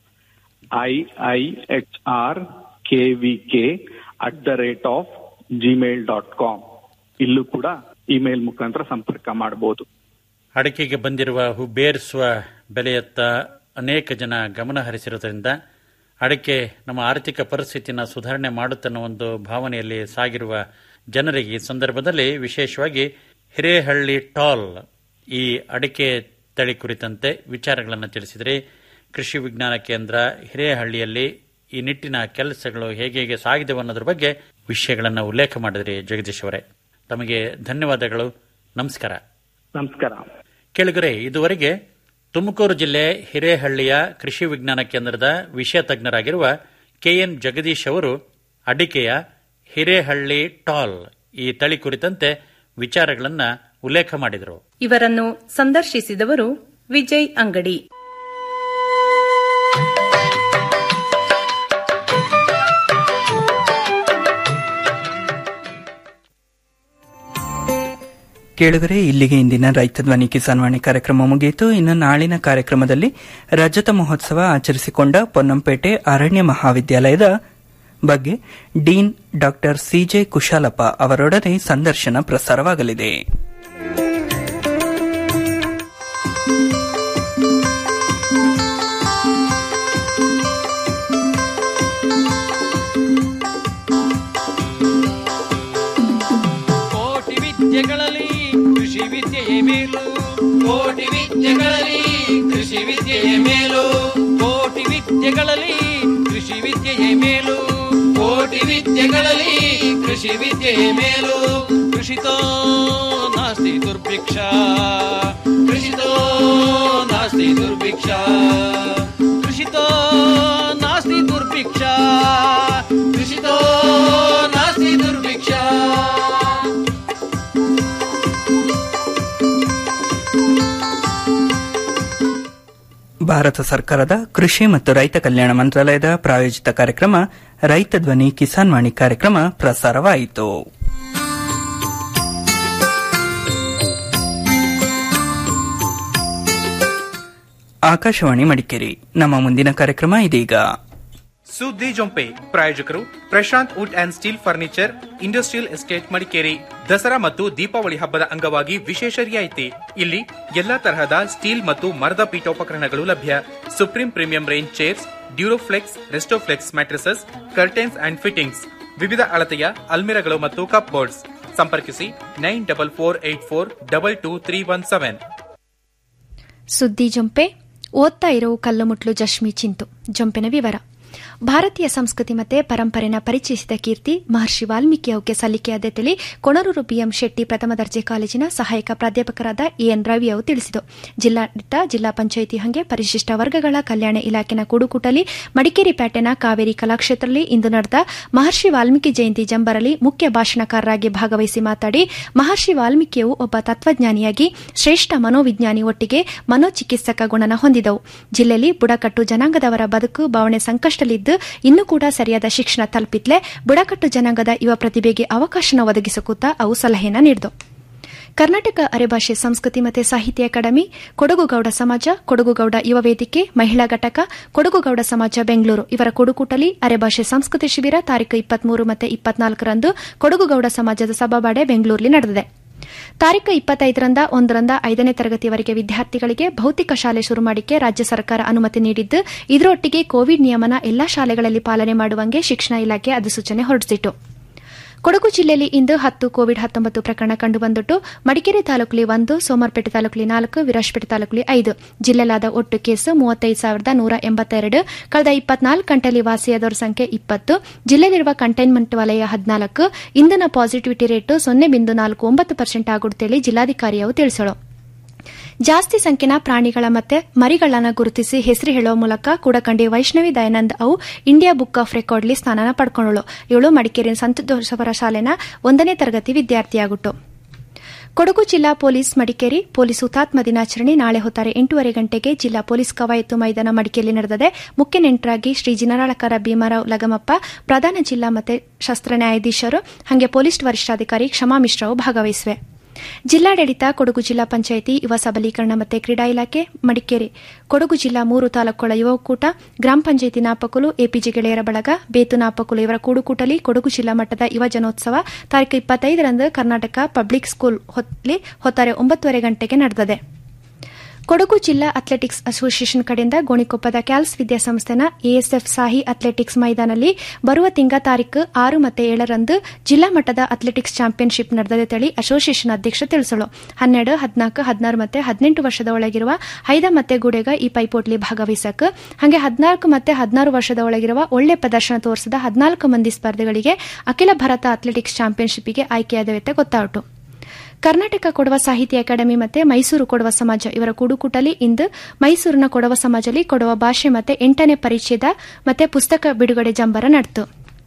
I I H R K V K at the rate of Gmail dot com ಇಲ್ಲೂ ಕೂಡ ಇಮೇಲ್ ಮುಖಾಂತರ ಸಂಪರ್ಕ ಮಾಡಬಹುದು ಅಡಿಕೆಗೆ ಬಂದಿರುವ ಹುಬ್ಬೇರಿಸುವ ಬೆಲೆಯತ್ತ ಅನೇಕ ಜನ ಗಮನ ಹರಿಸಿರುವುದರಿಂದ ಅಡಿಕೆ ನಮ್ಮ ಆರ್ಥಿಕ ಪರಿಸ್ಥಿತಿನ ಸುಧಾರಣೆ ಮಾಡುತ್ತನ್ನೋ ಒಂದು ಭಾವನೆಯಲ್ಲಿ ಸಾಗಿರುವ ಜನರಿಗೆ ಈ ಸಂದರ್ಭದಲ್ಲಿ ವಿಶೇಷವಾಗಿ ಹಿರೇಹಳ್ಳಿ ಟಾಲ್ ಈ ಅಡಿಕೆ ತಳಿ ಕುರಿತಂತೆ ವಿಚಾರಗಳನ್ನು ತಿಳಿಸಿದರೆ ಕೃಷಿ ವಿಜ್ಞಾನ ಕೇಂದ್ರ ಹಿರೇಹಳ್ಳಿಯಲ್ಲಿ ಈ ನಿಟ್ಟಿನ ಕೆಲಸಗಳು ಹೇಗೆ ಹೇಗೆ ಸಾಗಿದವು ಅನ್ನೋದ್ರ ಬಗ್ಗೆ ವಿಷಯಗಳನ್ನು ಉಲ್ಲೇಖ ಮಾಡಿದ್ರಿ ಜಗದೀಶ್ ಅವರೇ ತಮಗೆ ಧನ್ಯವಾದಗಳು ನಮಸ್ಕಾರ ನಮಸ್ಕಾರ ಕೆಳಗರೆ ಇದುವರೆಗೆ ತುಮಕೂರು ಜಿಲ್ಲೆ ಹಿರೇಹಳ್ಳಿಯ ಕೃಷಿ ವಿಜ್ಞಾನ ಕೇಂದ್ರದ ವಿಷಯ ತಜ್ಞರಾಗಿರುವ ಕೆಎನ್ ಜಗದೀಶ್ ಅವರು ಅಡಿಕೆಯ ಹಿರೇಹಳ್ಳಿ ಟಾಲ್ ಈ ತಳಿ ಕುರಿತಂತೆ ವಿಚಾರಗಳನ್ನು ಉಲ್ಲೇಖ ಮಾಡಿದರು ಇವರನ್ನು ಸಂದರ್ಶಿಸಿದವರು ವಿಜಯ್ ಅಂಗಡಿ ಕೇಳುಗರೆ ಇಲ್ಲಿಗೆ ಇಂದಿನ ರೈತ ಧ್ವನಿ ಕಿಸಾನ್ವಾಣಿ ಕಾರ್ಯಕ್ರಮ ಮುಗಿಯಿತು ಇನ್ನು ನಾಳಿನ ಕಾರ್ಯಕ್ರಮದಲ್ಲಿ ರಜತ ಮಹೋತ್ಸವ ಆಚರಿಸಿಕೊಂಡ ಪೊನ್ನಂಪೇಟೆ ಅರಣ್ಯ ಮಹಾವಿದ್ಯಾಲಯದ ಬಗ್ಗೆ ಡೀನ್ ಡಾ ಸಿಜೆ ಕುಶಾಲಪ್ಪ ಅವರೊಡನೆ ಸಂದರ್ಶನ ಪ್ರಸಾರವಾಗಲಿದೆ ಕೋಟಿ ವಿದ್ಯೆಗಳಲ್ಲಿ ಕೃಷಿ ವಿದ್ಯೆಯೇ ಮೇಲು ಕೋಟಿ ವಿದ್ಯೆಗಳಲ್ಲಿ ಕೃಷಿ ವಿದ್ಯೆಯೇ ಮೇಲು ಕೋಟಿ ವಿದ್ಯೆಗಳಲ್ಲಿ ಕೃಷಿ ವಿದ್ಯೆಯೇ ಮೇಲು ಕೋಟಿ ವಿದ್ಯೆಗಳಲ್ಲಿ ಕೃಷಿ ವಿದ್ಯೆಯೇ ಮೇಲು ಕೃಷಿತೋ ನಾಸ್ತಿ ದುರ್ಭಿಕ್ಷ ಕೃಷಿತೋ ನಾಸ್ತಿ ದುರ್ಭಿಕ್ಷ ಕೃಷಿತೋ ನಾಸ್ತಿ ದುರ್ಭಿಕ್ಷ ಕೃಷಿತೋ ನಾಸ್ತಿ ದುರ್ಭಿಕ್ಷ ಭಾರತ ಸರ್ಕಾರದ ಕೃಷಿ ಮತ್ತು ರೈತ ಕಲ್ಯಾಣ ಮಂತ್ರಾಲಯದ ಪ್ರಾಯೋಜಿತ ಕಾರ್ಯಕ್ರಮ ರೈತ ಧ್ವನಿ ಕಿಸಾನ್ ವಾಣಿ ಕಾರ್ಯಕ್ರಮ ಪ್ರಸಾರವಾಯಿತು ಆಕಾಶವಾಣಿ ಮಡಿಕೇರಿ ನಮ್ಮ ಮುಂದಿನ ಕಾರ್ಯಕ್ರಮ ಇದೀಗ ಸುದ್ದಿ ಜೊಂಪೆ ಪ್ರಾಯೋಜಕರು Prashant wood and steel furniture industrial estate Madikeri Dasara ಮತ್ತು ದೀಪಾವಳಿ ಹಬ್ಬದ ಅಂಗವಾಗಿ ವಿಶೇಷ ರಿಯಾಯಿತಿ ಇಲ್ಲಿ ಎಲ್ಲಾ ತರಹದ ಸ್ಟೀಲ್ ಮತ್ತು ಮರದ ಪೀಠೋಪಕರಣಗಳು ಲಭ್ಯ supreme premium range chairs Duroflex Restoflex mattresses curtains and fittings ವಿವಿಧ ಅಳತೆಯ ಅಲ್ಮಿರಗಳು ಮತ್ತು ಕಪ್ ಬೋರ್ಡ್ಸ್ ಸಂಪರ್ಕಿಸಿ nine double four eight four double two three one seven ಸುದ್ದಿ ಜೊಂಪೆ ಓದ್ತಾ ಇರೋ ಕಲ್ಲುಮುಟ್ಲು ಜಶ್ಮಿ ಚಿಂತು ಜೊಂಪಿನ ವಿವರ ಭಾರತೀಯ ಸಂಸ್ಕೃತಿ ಮತ್ತೆ ಪರಂಪರೆನ ಪರಿಚಯಿಸಿದ ಕೀರ್ತಿ ಮಹರ್ಷಿ ವಾಲ್ಮೀಕಿ ಅವಕ್ಕೆ ಸಲ್ಲಿಕೆಯಾದ ತಿಳಿ ಕೊಣರೂರು ಬಿಎಂ ಶೆಟ್ಟಿ ಪ್ರಥಮ ದರ್ಜೆ ಕಾಲೇಜಿನ ಸಹಾಯಕ ಪ್ರಾಧ್ಯಾಪಕರಾದ ಎಎನ್ ರವಿ ಅವರು ತಿಳಿಸಿದರು ಜಿಲ್ಲಾಡಳಿತ ಜಿಲ್ಲಾ ಪಂಚಾಯಿತಿ ಹಂಗೆ ಪರಿಶಿಷ್ಟ ವರ್ಗಗಳ ಕಲ್ಯಾಣ ಇಲಾಖೆನ ಕೂಡುಕೂಟಲಿ ಮಡಿಕೇರಿ ಪೇಟೆನ ಕಾವೇರಿ ಕಲಾಕ್ಷೇತ್ರದಲ್ಲಿ ಇಂದು ನಡೆದ ಮಹರ್ಷಿ ವಾಲ್ಮೀಕಿ ಜಯಂತಿ ಜಂಬರಲ್ಲಿ ಮುಖ್ಯ ಭಾಷಣಕಾರರಾಗಿ ಭಾಗವಹಿಸಿ ಮಾತಾಡಿ ಮಹರ್ಷಿ ವಾಲ್ಮೀಕಿಯು ಒಬ್ಬ ತತ್ವಜ್ಞಾನಿಯಾಗಿ ಶ್ರೇಷ್ಠ ಮನೋವಿಜ್ಞಾನಿ ಒಟ್ಟಿಗೆ ಮನೋಚಿಕಿತ್ಸಕ ಗುಣನ ಹೊಂದಿದವು ಜಿಲ್ಲೆಯಲ್ಲಿ ಬುಡಕಟ್ಟು ಜನಾಂಗದವರ ಬದುಕು ಭಾವನೆ ಸಂಕಷ್ಟದಲ್ಲಿದ್ದು ಇನ್ನೂ ಕೂಡ ಸರಿಯಾದ ಶಿಕ್ಷಣ ತಲುಪಿತ್ಲೆ ಬುಡಕಟ್ಟು ಜನಾಂಗದ ಯುವ ಪ್ರತಿಭೆಗೆ ಅವಕಾಶನ ಒದಗಿಸಕೂತ ಅವು ಸಲಹೆನ ನೀಡಿದವು ಕರ್ನಾಟಕ ಅರೆಭಾಷೆ ಸಂಸ್ಕೃತಿ ಮತ್ತು ಸಾಹಿತ್ಯ ಅಕಾಡೆಮಿ ಕೊಡಗುಗೌಡ ಸಮಾಜ ಕೊಡಗುಗೌಡ ಯುವ ವೇದಿಕೆ ಮಹಿಳಾ ಘಟಕ ಕೊಡಗುಗೌಡ ಸಮಾಜ ಬೆಂಗಳೂರು ಇವರ ಕೊಡುಕೂಟಲಿ ಅರೆಭಾಷೆ ಸಂಸ್ಕೃತಿ ಶಿಬಿರ ತಾರೀಕು ಇಪ್ಪತ್ಮೂರು ಮತ್ತು ಇಪ್ಪತ್ನಾಲ್ಕರಂದು ಕೊಡಗುಗೌಡ ಸಮಾಜದ ಸಭಾಬಾಡೆ ಬೆಂಗಳೂರಲ್ಲಿ ನಡೆದಿದೆ ತಾರೀಕು ಇಪ್ಪತ್ತೈದರಿಂದ ಒಂದರಿಂದ ಐದನೇ ತರಗತಿಯವರೆಗೆ ವಿದ್ಯಾರ್ಥಿಗಳಿಗೆ ಭೌತಿಕ ಶಾಲೆ ಶುರು ಮಾಡಿಕೆ ರಾಜ್ಯ ಸರ್ಕಾರ ಅನುಮತಿ ನೀಡಿದ್ದು ಇದರೊಟ್ಟಿಗೆ ಕೋವಿಡ್ ನಿಯಮನ ಎಲ್ಲಾ ಶಾಲೆಗಳಲ್ಲಿ ಪಾಲನೆ ಮಾಡುವಂಗೆ ಶಿಕ್ಷಣ ಇಲಾಖೆ ಅಧಿಸೂಚನೆ ಹೊರಡಿಸಿತು ಕೊಡಗು ಜಿಲ್ಲೆಯಲ್ಲಿ ಇಂದು ಹತ್ತು ಕೋವಿಡ್ ಹತ್ತೊಂಬತ್ತು ಪ್ರಕರಣ ಕಂಡುಬಂದಿಟ್ಟು ಮಡಿಕೇರಿ ತಾಲೂಕಲ್ಲಿ ಒಂದು ಸೋಮವಾರಪೇಟೆ ತಾಲೂಕಲ್ಲಿ ನಾಲ್ಕು ವಿರಾಜಪೇಟೆ ತಾಲೂಕಲ್ಲಿ ಐದು ಜಿಲ್ಲೆಲಾದ ಒಟ್ಟು ಕೇಸು ಮೂವತ್ತೈದು ಸಾವಿರದ ನೂರ ಎಂಬತ್ತೆರಡು ಕಳೆದ ಇಪ್ಪತ್ನಾಲ್ಕು ಗಂಟೆಯಲ್ಲಿ ವಾಸಿಯಾದವರ ಸಂಖ್ಯೆ ಇಪ್ಪತ್ತು ಜಿಲ್ಲೆಯಲ್ಲಿರುವ ಕಂಟೈನ್ಮೆಂಟ್ ವಲಯ ಹದಿನಾಲ್ಕು ಇಂದಿನ ಪಾಸಿಟಿವಿಟಿ ರೇಟು ಸೊನ್ನೆ ಬಿಂದು ನಾಲ್ಕು ಒಂಬತ್ತು ಪರ್ಸೆಂಟ್ ಆಗುತ್ತೇಳಿ ಜಿಲ್ಲಾಧಿಕಾರಿಯವರು ತಿಳಿಸಲು ಜಾಸ್ತಿ ಸಂಖ್ಯೆನ ಪ್ರಾಣಿಗಳ ಮತ್ತೆ ಮರಿಗಳನ್ನ ಗುರುತಿಸಿ ಹೆಸರು ಹೇಳುವ ಮೂಲಕ ಕೂಡಕಂಡಿ ವೈಷ್ಣವಿ ದಯಾನಂದ್ ಅವು ಇಂಡಿಯಾ ಬುಕ್ ಆಫ್ ರೆಕಾರ್ಡ್ಲಿ ಸ್ಥಾನನ ಪಡ್ಕೊಂಡಳು ಇವಳು ಮಡಿಕೇರಿಯ ಸಂತೋಷವರ ಶಾಲೆನ ಒಂದನೇ ತರಗತಿ ವಿದ್ಯಾರ್ಥಿಯಾಗುಟ್ಟು ಕೊಡಗು ಜಿಲ್ಲಾ ಪೊಲೀಸ್ ಮಡಿಕೇರಿ ಪೊಲೀಸ್ ಹುತಾತ್ಮ ದಿನಾಚರಣೆ ನಾಳೆ ಹೊತ್ತಾರೆ ಎಂಟೂವರೆ ಗಂಟೆಗೆ ಜಿಲ್ಲಾ ಪೊಲೀಸ್ ಕವಾಯತು ಮೈದಾನ ಮಡಿಕೇರಿಯಲ್ಲಿ ನಡೆದಿದೆ ಮುಖ್ಯ ನೆಂಟರಾಗಿ ಶ್ರೀ ಜಿನರಾಳಕರ ಭೀಮರಾವ್ ಲಗಮಪ್ಪ ಪ್ರಧಾನ ಜಿಲ್ಲಾ ಮತ್ತು ಶಸ್ತ್ರ ನ್ಯಾಯಾಧೀಶರು ಹಾಗೆ ಪೊಲೀಸ್ ವರಿಷ್ಠಾಧಿಕಾರಿ ಕ್ಷಮಾ ಮಿಶ್ರಾವು ಭಾಗವಹಿಸಿವೆ ಜಿಲ್ಲಾಡಳಿತ ಕೊಡಗು ಜಿಲ್ಲಾ ಪಂಚಾಯಿತಿ ಯುವ ಸಬಲೀಕರಣ ಮತ್ತು ಕ್ರೀಡಾ ಇಲಾಖೆ ಮಡಿಕೇರಿ ಕೊಡಗು ಜಿಲ್ಲಾ ಮೂರು ತಾಲೂಕುಗಳ ಯುವ ಒಕ್ಕೂಟ ಗ್ರಾಮ ಪಂಚಾಯಿತಿ ನಾಪಕಲು ಎಪಿಜಿ ಗೆಳೆಯರ ಬಳಗ ಬೇತು ನಾಪಕಲು ಇವರ ಕೂಡುಕೂಟಲಿ ಕೊಡಗು ಜಿಲ್ಲಾ ಮಟ್ಟದ ಯುವ ಜನೋತ್ಸವ ತಾರೀಕು ಇಪ್ಪತ್ತೈದರಂದು ಕರ್ನಾಟಕ ಪಬ್ಲಿಕ್ ಸ್ಕೂಲ್ ಹೊತ್ತಲಿ ಹೊತ್ತಾರೆ ಒಂಬತ್ತುವರೆ ಗಂಟೆಗೆ ನಡೆದಿದೆ ಕೊಡಗು ಜಿಲ್ಲಾ ಅಥ್ಲೆಟಿಕ್ಸ್ ಅಸೋಸಿಯೇಷನ್ ಕಡೆಯಿಂದ ಗೋಣಿಕೊಪ್ಪದ ಕ್ಯಾಲ್ಸ್ ವಿದ್ಯಾಸಂಸ್ಥೆನ ಎಎಸ್ಎಫ್ ಸಾಹಿ ಅಥ್ಲೆಟಿಕ್ಸ್ ಮೈದಾನಲ್ಲಿ ಬರುವ ತಿಂಗ ತಾರೀಕು ಆರು ಮತ್ತು ಏಳರಂದು ಜಿಲ್ಲಾ ಮಟ್ಟದ ಅಥ್ಲೆಟಿಕ್ಸ್ ಚಾಂಪಿಯನ್ಶಿಪ್ ನಡೆದಿದೆ ತಳಿ ಅಸೋಸಿಯೇಷನ್ ಅಧ್ಯಕ್ಷ ತಿಳಿಸಲು ಹನ್ನೆರಡು ಹದಿನಾಲ್ಕು ಹದಿನಾರು ಮತ್ತು ಹದಿನೆಂಟು ವರ್ಷದ ಒಳಗಿರುವ ಐದ ಮತ್ತೆ ಗುಡೆಗ ಈ ಪೈಪೋಟ್ಲಿ ಭಾಗವಹಿಸಕ್ಕೆ ಹಾಗೆ ಹದಿನಾಲ್ಕು ಮತ್ತು ಹದಿನಾರು ವರ್ಷದ ಒಳಗಿರುವ ಒಳ್ಳೆ ಪ್ರದರ್ಶನ ತೋರಿಸಿದ ಹದಿನಾಲ್ಕು ಮಂದಿ ಸ್ಪರ್ಧೆಗಳಿಗೆ ಅಖಿಲ ಭಾರತ ಅಥ್ಲೆಟಿಕ್ಸ್ ಚಾಂಪಿಯನ್ಶಿಪ್ಗೆ ಆಯ್ಕೆಯಾದವೆತ್ತೆ ಗೊತ್ತಾಯಿತು ಕರ್ನಾಟಕ ಕೊಡವ ಸಾಹಿತ್ಯ ಅಕಾಡೆಮಿ ಮತ್ತು ಮೈಸೂರು ಕೊಡವ ಸಮಾಜ ಇವರ ಕೂಡುಕೂಟಲಿ ಇಂದು ಮೈಸೂರಿನ ಕೊಡವ ಸಮಾಜದಲ್ಲಿ ಕೊಡವ ಭಾಷೆ ಮತ್ತು ಎಂಟನೇ ಪರಿಚ್ಛೇದ ಮತ್ತು ಪುಸ್ತಕ ಬಿಡುಗಡೆ ಜಂಬರ ನಡೆತು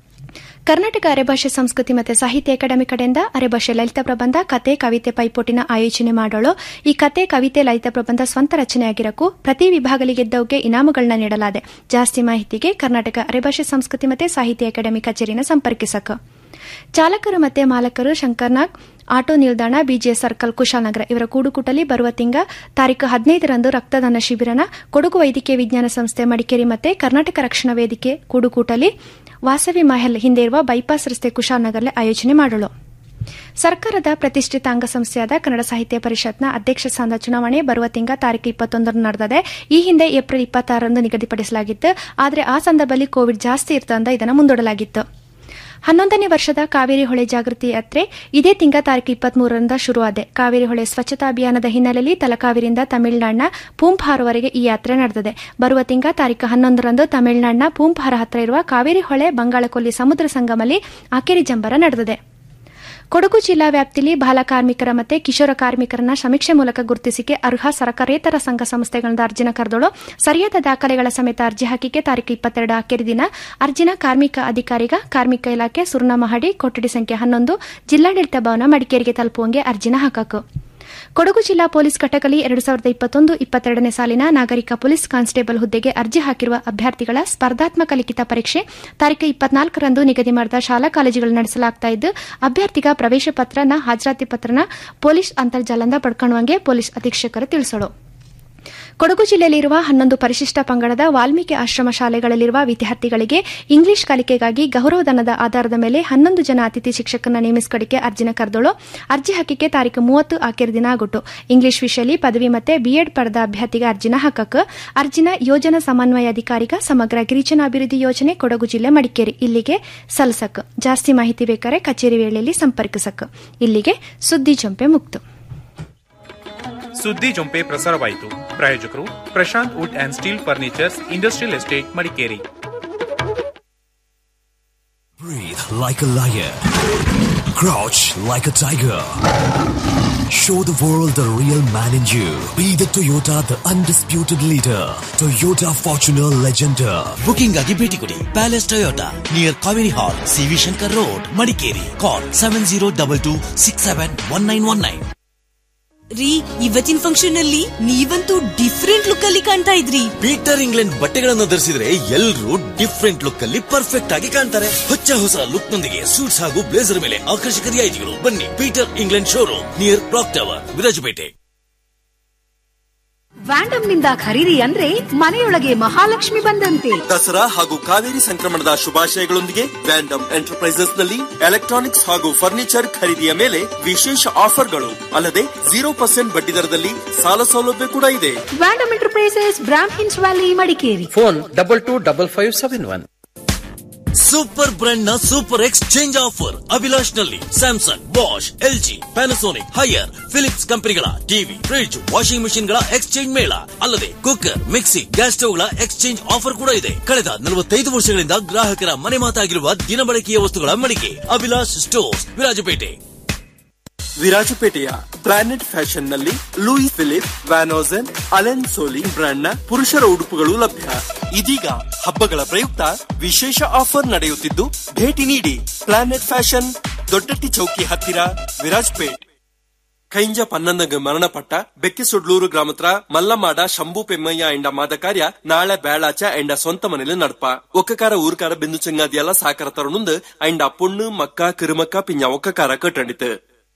ಕರ್ನಾಟಕ ಅರೆಭಾಷೆ ಸಂಸ್ಕೃತಿ ಮತ್ತು ಸಾಹಿತ್ಯ ಅಕಾಡೆಮಿ ಕಡೆಯಿಂದ ಅರೆಭಾಷೆ ಲಲಿತ ಪ್ರಬಂಧ ಕತೆ ಕವಿತೆ ಪೈಪೋಟಿನ ಆಯೋಜನೆ ಮಾಡೋಳು ಈ ಕತೆ ಕವಿತೆ ಲಲಿತ ಪ್ರಬಂಧ ಸ್ವಂತ ರಚನೆಯಾಗಿರಕ್ಕೂ ಪ್ರತಿ ವಿಭಾಗಲಿ ಗೆದ್ದವಕ್ಕೆ ಇನಾಮುಗಳನ್ನ ನೀಡಲಾದೆ ಜಾಸ್ತಿ ಮಾಹಿತಿಗೆ ಕರ್ನಾಟಕ ಅರೆಭಾಷೆ ಸಂಸ್ಕೃತಿ ಮತ್ತು ಸಾಹಿತ್ಯ ಅಕಾಡೆಮಿ ಕಚೇರಿನ ಸಂಪರ್ಕಿಸಕ ಚಾಲಕರು ಮತ್ತು ಮಾಲಕರು ಶಂಕರ್ನಾಗ್ ಆಟೋ ನಿಲ್ದಾಣ ಬಿಜಿಎಸ್ ಸರ್ಕಲ್ ಕುಶಾಲನಗರ ಇವರ ಕೂಡುಕೂಟಲಿ ಬರುವ ತಿಂಗ ತಾರೀಕು ಹದಿನೈದರಂದು ರಕ್ತದಾನ ಶಿಬಿರನ ಕೊಡಗು ವೈದ್ಯಕೀಯ ವಿಜ್ಞಾನ ಸಂಸ್ಥೆ ಮಡಿಕೇರಿ ಮತ್ತು ಕರ್ನಾಟಕ ರಕ್ಷಣಾ ವೇದಿಕೆ ಕೂಡುಕೂಟಲಿ ವಾಸವಿ ಮಹಲ್ ಹಿಂದೆ ಇರುವ ಬೈಪಾಸ್ ರಸ್ತೆ ಕುಶಾಲನಗರ್ಲೆ ಆಯೋಜನೆ ಮಾಡಲು ಸರ್ಕಾರದ ಪ್ರತಿಷ್ಠಿತ ಅಂಗಸಂಸ್ಥೆಯಾದ ಕನ್ನಡ ಸಾಹಿತ್ಯ ಪರಿಷತ್ನ ಅಧ್ಯಕ್ಷ ಸ್ಥಾನದ ಚುನಾವಣೆ ಬರುವ ತಿಂಗ ತಾರೀಕು ಇಪ್ಪತ್ತೊಂದರಂದು ನಡೆದಿದೆ ಈ ಹಿಂದೆ ಏಪ್ರಿಲ್ ಇಪ್ಪತ್ತಾರರಂದು ನಿಗದಿಪಡಿಸಲಾಗಿತ್ತು ಆದರೆ ಆ ಸಂದರ್ಭದಲ್ಲಿ ಕೋವಿಡ್ ಜಾಸ್ತಿ ಇರ್ತದಂದ ಇದನ್ನು ಮುಂದೂಡಲಾಗಿತ್ತು ಹನ್ನೊಂದನೇ ವರ್ಷದ ಕಾವೇರಿ ಹೊಳೆ ಜಾಗೃತಿ ಯಾತ್ರೆ ಇದೇ ತಿಂಗ ತಾರೀಕು ಇಪ್ಪತ್ಮೂರರಿಂದ ಶುರುವಾದೆ ಕಾವೇರಿ ಹೊಳೆ ಸ್ವಚ್ಛತಾ ಅಭಿಯಾನದ ಹಿನ್ನೆಲೆಯಲ್ಲಿ ತಲಕಾವೇರಿಯಿಂದ ತಮಿಳುನಾಡಿನ ಪೂಂಪಾರುವರೆಗೆ ಈ ಯಾತ್ರೆ ನಡೆದಿದೆ ಬರುವ ತಿಂಗ ತಾರೀಕು ಹನ್ನೊಂದರಂದು ತಮಿಳುನಾಡಿನ ಪೂಂಪಾರ ಹತ್ರ ಇರುವ ಕಾವೇರಿ ಹೊಳೆ ಬಂಗಾಳಕೊಲ್ಲಿ ಸಮುದ್ರ ಸಂಗಮಲ್ಲಿ ಆಕೆರಿ ಜಂಬರ ನಡೆದಿದೆ ಕೊಡಗು ಜಿಲ್ಲಾ ವ್ಯಾಪ್ತಿಯಲ್ಲಿ ಬಾಲ ಕಾರ್ಮಿಕರ ಮತ್ತು ಕಿಶೋರ ಕಾರ್ಮಿಕರನ್ನ ಸಮೀಕ್ಷೆ ಮೂಲಕ ಗುರುತಿಸಿಕೆ ಅರ್ಹ ಸರ್ಕಾರೇತರ ಸಂಘ ಸಂಸ್ಥೆಗಳಿಂದ ಅರ್ಜಿನ ಕರೆದಳು ಸರಿಯಾದ ದಾಖಲೆಗಳ ಸಮೇತ ಅರ್ಜಿ ಹಾಕಿಕೆ ತಾರೀಕು ಇಪ್ಪತ್ತೆರಡು ಆಕೆರಿ ದಿನ ಅರ್ಜಿನ ಕಾರ್ಮಿಕ ಅಧಿಕಾರಿಗ ಕಾರ್ಮಿಕ ಇಲಾಖೆ ಸುರ್ಣಮಹಡಿ ಕೊಠಡಿ ಸಂಖ್ಯೆ ಹನ್ನೊಂದು ಜಿಲ್ಲಾಡಳಿತ ಭವನ ಮಡಿಕೇರಿಗೆ ತಲುಪುವಂಗೆ ಅರ್ಜಿನ ಹಾಕಕು ಕೊಡಗು ಜಿಲ್ಲಾ ಪೊಲೀಸ್ ಘಟಕಲಿ ಎರಡು ಸಾವಿರದ ಇಪ್ಪತ್ತೊಂದು ಇಪ್ಪತ್ತೆರಡನೇ ಸಾಲಿನ ನಾಗರಿಕ ಪೊಲೀಸ್ ಕಾನ್ಸ್ಟೇಬಲ್ ಹುದ್ದೆಗೆ ಅರ್ಜಿ ಹಾಕಿರುವ ಅಭ್ಯರ್ಥಿಗಳ ಸ್ಪರ್ಧಾತ್ಮಕ ಲಿಖಿತ ಪರೀಕ್ಷೆ ತಾರೀಕು ಇಪ್ಪತ್ನಾಲ್ಕರಂದು ನಿಗದಿ ಮಾಡಿದ ಶಾಲಾ ಕಾಲೇಜುಗಳು ನಡೆಸಲಾಗ್ತಾ ಇದ್ದು ಅಭ್ಯರ್ಥಿಗ ಪ್ರವೇಶ ಪತ್ರನ ಹಾಜರಾತಿ ಪತ್ರನ ಪೊಲೀಸ್ ಅಂತರ್ಜಾಲದಿಂದ ಪಡ್ಕೊಳ್ಳುವಂಗೆ ಪೊಲೀಸ್ ಅಧೀಕ್ಷಕರು ತಿಳಿಸಲು ಕೊಡಗು ಜಿಲ್ಲೆಯಲ್ಲಿರುವ ಹನ್ನೊಂದು ಪರಿಶಿಷ್ಟ ಪಂಗಡದ ವಾಲ್ಮೀಕಿ ಆಶ್ರಮ ಶಾಲೆಗಳಲ್ಲಿರುವ ವಿದ್ಯಾರ್ಥಿಗಳಿಗೆ ಇಂಗ್ಲಿಷ್ ಕಲಿಕೆಗಾಗಿ ಗೌರವಧನದ ಆಧಾರದ ಮೇಲೆ ಹನ್ನೊಂದು ಜನ ಅತಿಥಿ ಶಿಕ್ಷಕರನ್ನ ನೇಮಿಸಿಕೊಡಿಕೆ ಅರ್ಜಿನ ಕರೆದಳು ಅರ್ಜಿ ಹಾಕಿಕೆ ತಾರೀಕು ಮೂವತ್ತು ಆಕೆರ ದಿನ ಆಗುಟ್ಟು ಇಂಗ್ಲಿಷ್ ವಿಷಯದಲ್ಲಿ ಪದವಿ ಮತ್ತೆ ಬಿಎಡ್ ಪಡೆದ ಅಭ್ಯರ್ಥಿಗೆ ಅರ್ಜಿನ ಹಾಕಕ ಅರ್ಜಿನ ಯೋಜನಾ ಸಮನ್ವಯ ಅಧಿಕಾರಿಗ ಸಮಗ್ರ ಗಿರಿಜನ ಅಭಿವೃದ್ಧಿ ಯೋಜನೆ ಕೊಡಗು ಜಿಲ್ಲೆ ಮಡಿಕೇರಿ ಇಲ್ಲಿಗೆ ಸಲ್ಲಿಸಕ್ ಜಾಸ್ತಿ ಮಾಹಿತಿ ಬೇಕಾರೆ ಕಚೇರಿ ವೇಳೆಯಲ್ಲಿ ಸಂಪರ್ಕಿಸಕ್ ಇಲ್ಲಿಗೆ ಸುದ್ದಿ ಜಂಪೆ ಮುಕ್ತು ಸುದ್ದಿ ಜೊಂಪೆ ಪ್ರಸಾರವಾಯಿತು ಪ್ರಾಯೋಜಕರು Prashant wood and steel furnitures industrial estate Madikeri Breathe like a lion. Crouch like a tiger. Show the world the real man in you. Be the Toyota, the undisputed leader. Toyota Fortuner Legender. Booking ಆಗಿ ಭೇಟಿ ಕೊಡಿ palace Toyota near Kaveri hall CV Shankar road Madikeri call seven zero double two six seven one nine one nine ರೀ ಇವತ್ತಿನ function ಅಲ್ಲಿ ನೀವಂತೂ different look ಅಲ್ಲಿ ಕಾಣ್ತಾ ಇದ್ರಿ ಪೀಟರ್ ಇಂಗ್ಲೆಂಡ್ ಬಟ್ಟೆಗಳನ್ನು ಧರಿಸಿದ್ರೆ ಎಲ್ಲರೂ ಡಿಫ್ರೆಂಟ್ ಲುಕ್ ಅಲ್ಲಿ ಪರ್ಫೆಕ್ಟ್ ಆಗಿ ಕಾಣ್ತಾರೆ ಹೊಚ್ಚ ಹೊಸ ಲುಕ್ ನೊಂದಿಗೆ ಸೂಟ್ಸ್ ಹಾಗೂ ಬ್ಲೇಸರ್ ಮೇಲೆ ಆಕರ್ಷಕ ರಿಯಾಯಿತಿಗಳು ಬನ್ನಿ Peter England showroom near clock tower Virajpet ವ್ಯಾಂಡಮ್ ನಿಂದ ಖರೀದಿ ಅಂದ್ರೆ ಮನೆಯೊಳಗೆ ಮಹಾಲಕ್ಷ್ಮಿ ಬಂದಂತೆ ದಸರಾ ಹಾಗೂ ಕಾವೇರಿ ಸಂಕ್ರಮಣದ ಶುಭಾಶಯಗಳೊಂದಿಗೆ ವ್ಯಾಂಡಮ್ ಎಂಟರ್ಪ್ರೈಸಸ್ ನಲ್ಲಿ ಎಲೆಕ್ಟ್ರಾನಿಕ್ಸ್ ಹಾಗೂ ಫರ್ನಿಚರ್ ಖರೀದಿಯ ಮೇಲೆ ವಿಶೇಷ ಆಫರ್ಗಳು ಅಲ್ಲದೆ ಜೀರೋ ಪರ್ಸೆಂಟ್ ಬಡ್ಡಿ ದರದಲ್ಲಿ ಸಾಲ ಸೌಲಭ್ಯ ಕೂಡ ಇದೆ ವ್ಯಾಂಡಮ್ enterprises Brahmins valley Madikeri phone double two double five seven one super brand ನ ಸೂಪರ್ ಎಕ್ಸ್ಚೇಂಜ್ ಆಫರ್ ಅಭಿಲಾಷ್ ನಲ್ಲಿ Samsung Bosch LG Panasonic Haier Philips ಕಂಪನಿಗಳ ಟಿವಿ ಫ್ರಿಡ್ಜ್ ವಾಷಿಂಗ್ ಮೆಷಿನ್ ಗಳ ಎಕ್ಸ್ಚೇಂಜ್ ಮೇಳ ಅಲ್ಲದೆ ಕುಕ್ಕರ್ ಮಿಕ್ಸಿ ಗ್ಯಾಸ್ ಸ್ಟವ್ ಗಳ exchange offer ಕೂಡ ಇದೆ ಕಳೆದ ನಲವತ್ತೈದು ವರ್ಷಗಳಿಂದ ಗ್ರಾಹಕರ ಮನೆ ಮಾತಾಗಿರುವ ದಿನಬಳಕೆಯ ವಸ್ತುಗಳ ಮಳಿಗೆ ಅಭಿಲಾಷ್ ಸ್ಟೋರ್ಸ್ ವಿರಾಜಪೇಟೆ ವಿರಾಜಪೇಟೆಯ ಪ್ಲಾನೆಟ್ ಫ್ಯಾಷನ್ ನಲ್ಲಿ Louis Philippe Van Heusen Allen Solly brand ನ ಪುರುಷರ ಉಡುಪುಗಳು ಲಭ್ಯ ಇದೀಗ ಹಬ್ಬಗಳ ಪ್ರಯುಕ್ತ ವಿಶೇಷ ಆಫರ್ ನಡೆಯುತ್ತಿದ್ದು ಭೇಟಿ ನೀಡಿ ಪ್ಲಾನೆಟ್ ಫ್ಯಾಷನ್ ದೊಡ್ಡಟ್ಟಿ ಚೌಕಿ ಹತ್ತಿರ ವಿರಾಜ್ಪೇಟ್ ಕೈಂಜ ಪನ್ನಂದಂಗ ಮರಣಪಟ್ಟ ಬೆಕ್ಕಿಸುಡ್ಲೂರು ಗ್ರಾಮತ್ರ ಮಲ್ಲಮಾಡ ಶಂಭು ಪೆಮ್ಮಯ್ಯ ಎಂಡ ಮಾದ ಕಾರ್ಯ ನಾಳೆ ಬೇಳಾಚ ಎಂಡ ಸ್ವಂತ ಮನೇಲಿ ನಡ್ಪ ಒಕ್ಕಕಾರ ಊರ್ಕಾರ ಬಿಂದು ಚೆಂಗಾದಿಯಲ್ಲ ಸಾಕರ ತರುಣುಂದು ಐಂಡ ಪುಣ್ಣು ಮಕ್ಕ ಕಿರುಮಕ್ಕ ಪಿಂಜ ಒಕ್ಕಕಾರ ಕಟ್ಟಂಡಿತು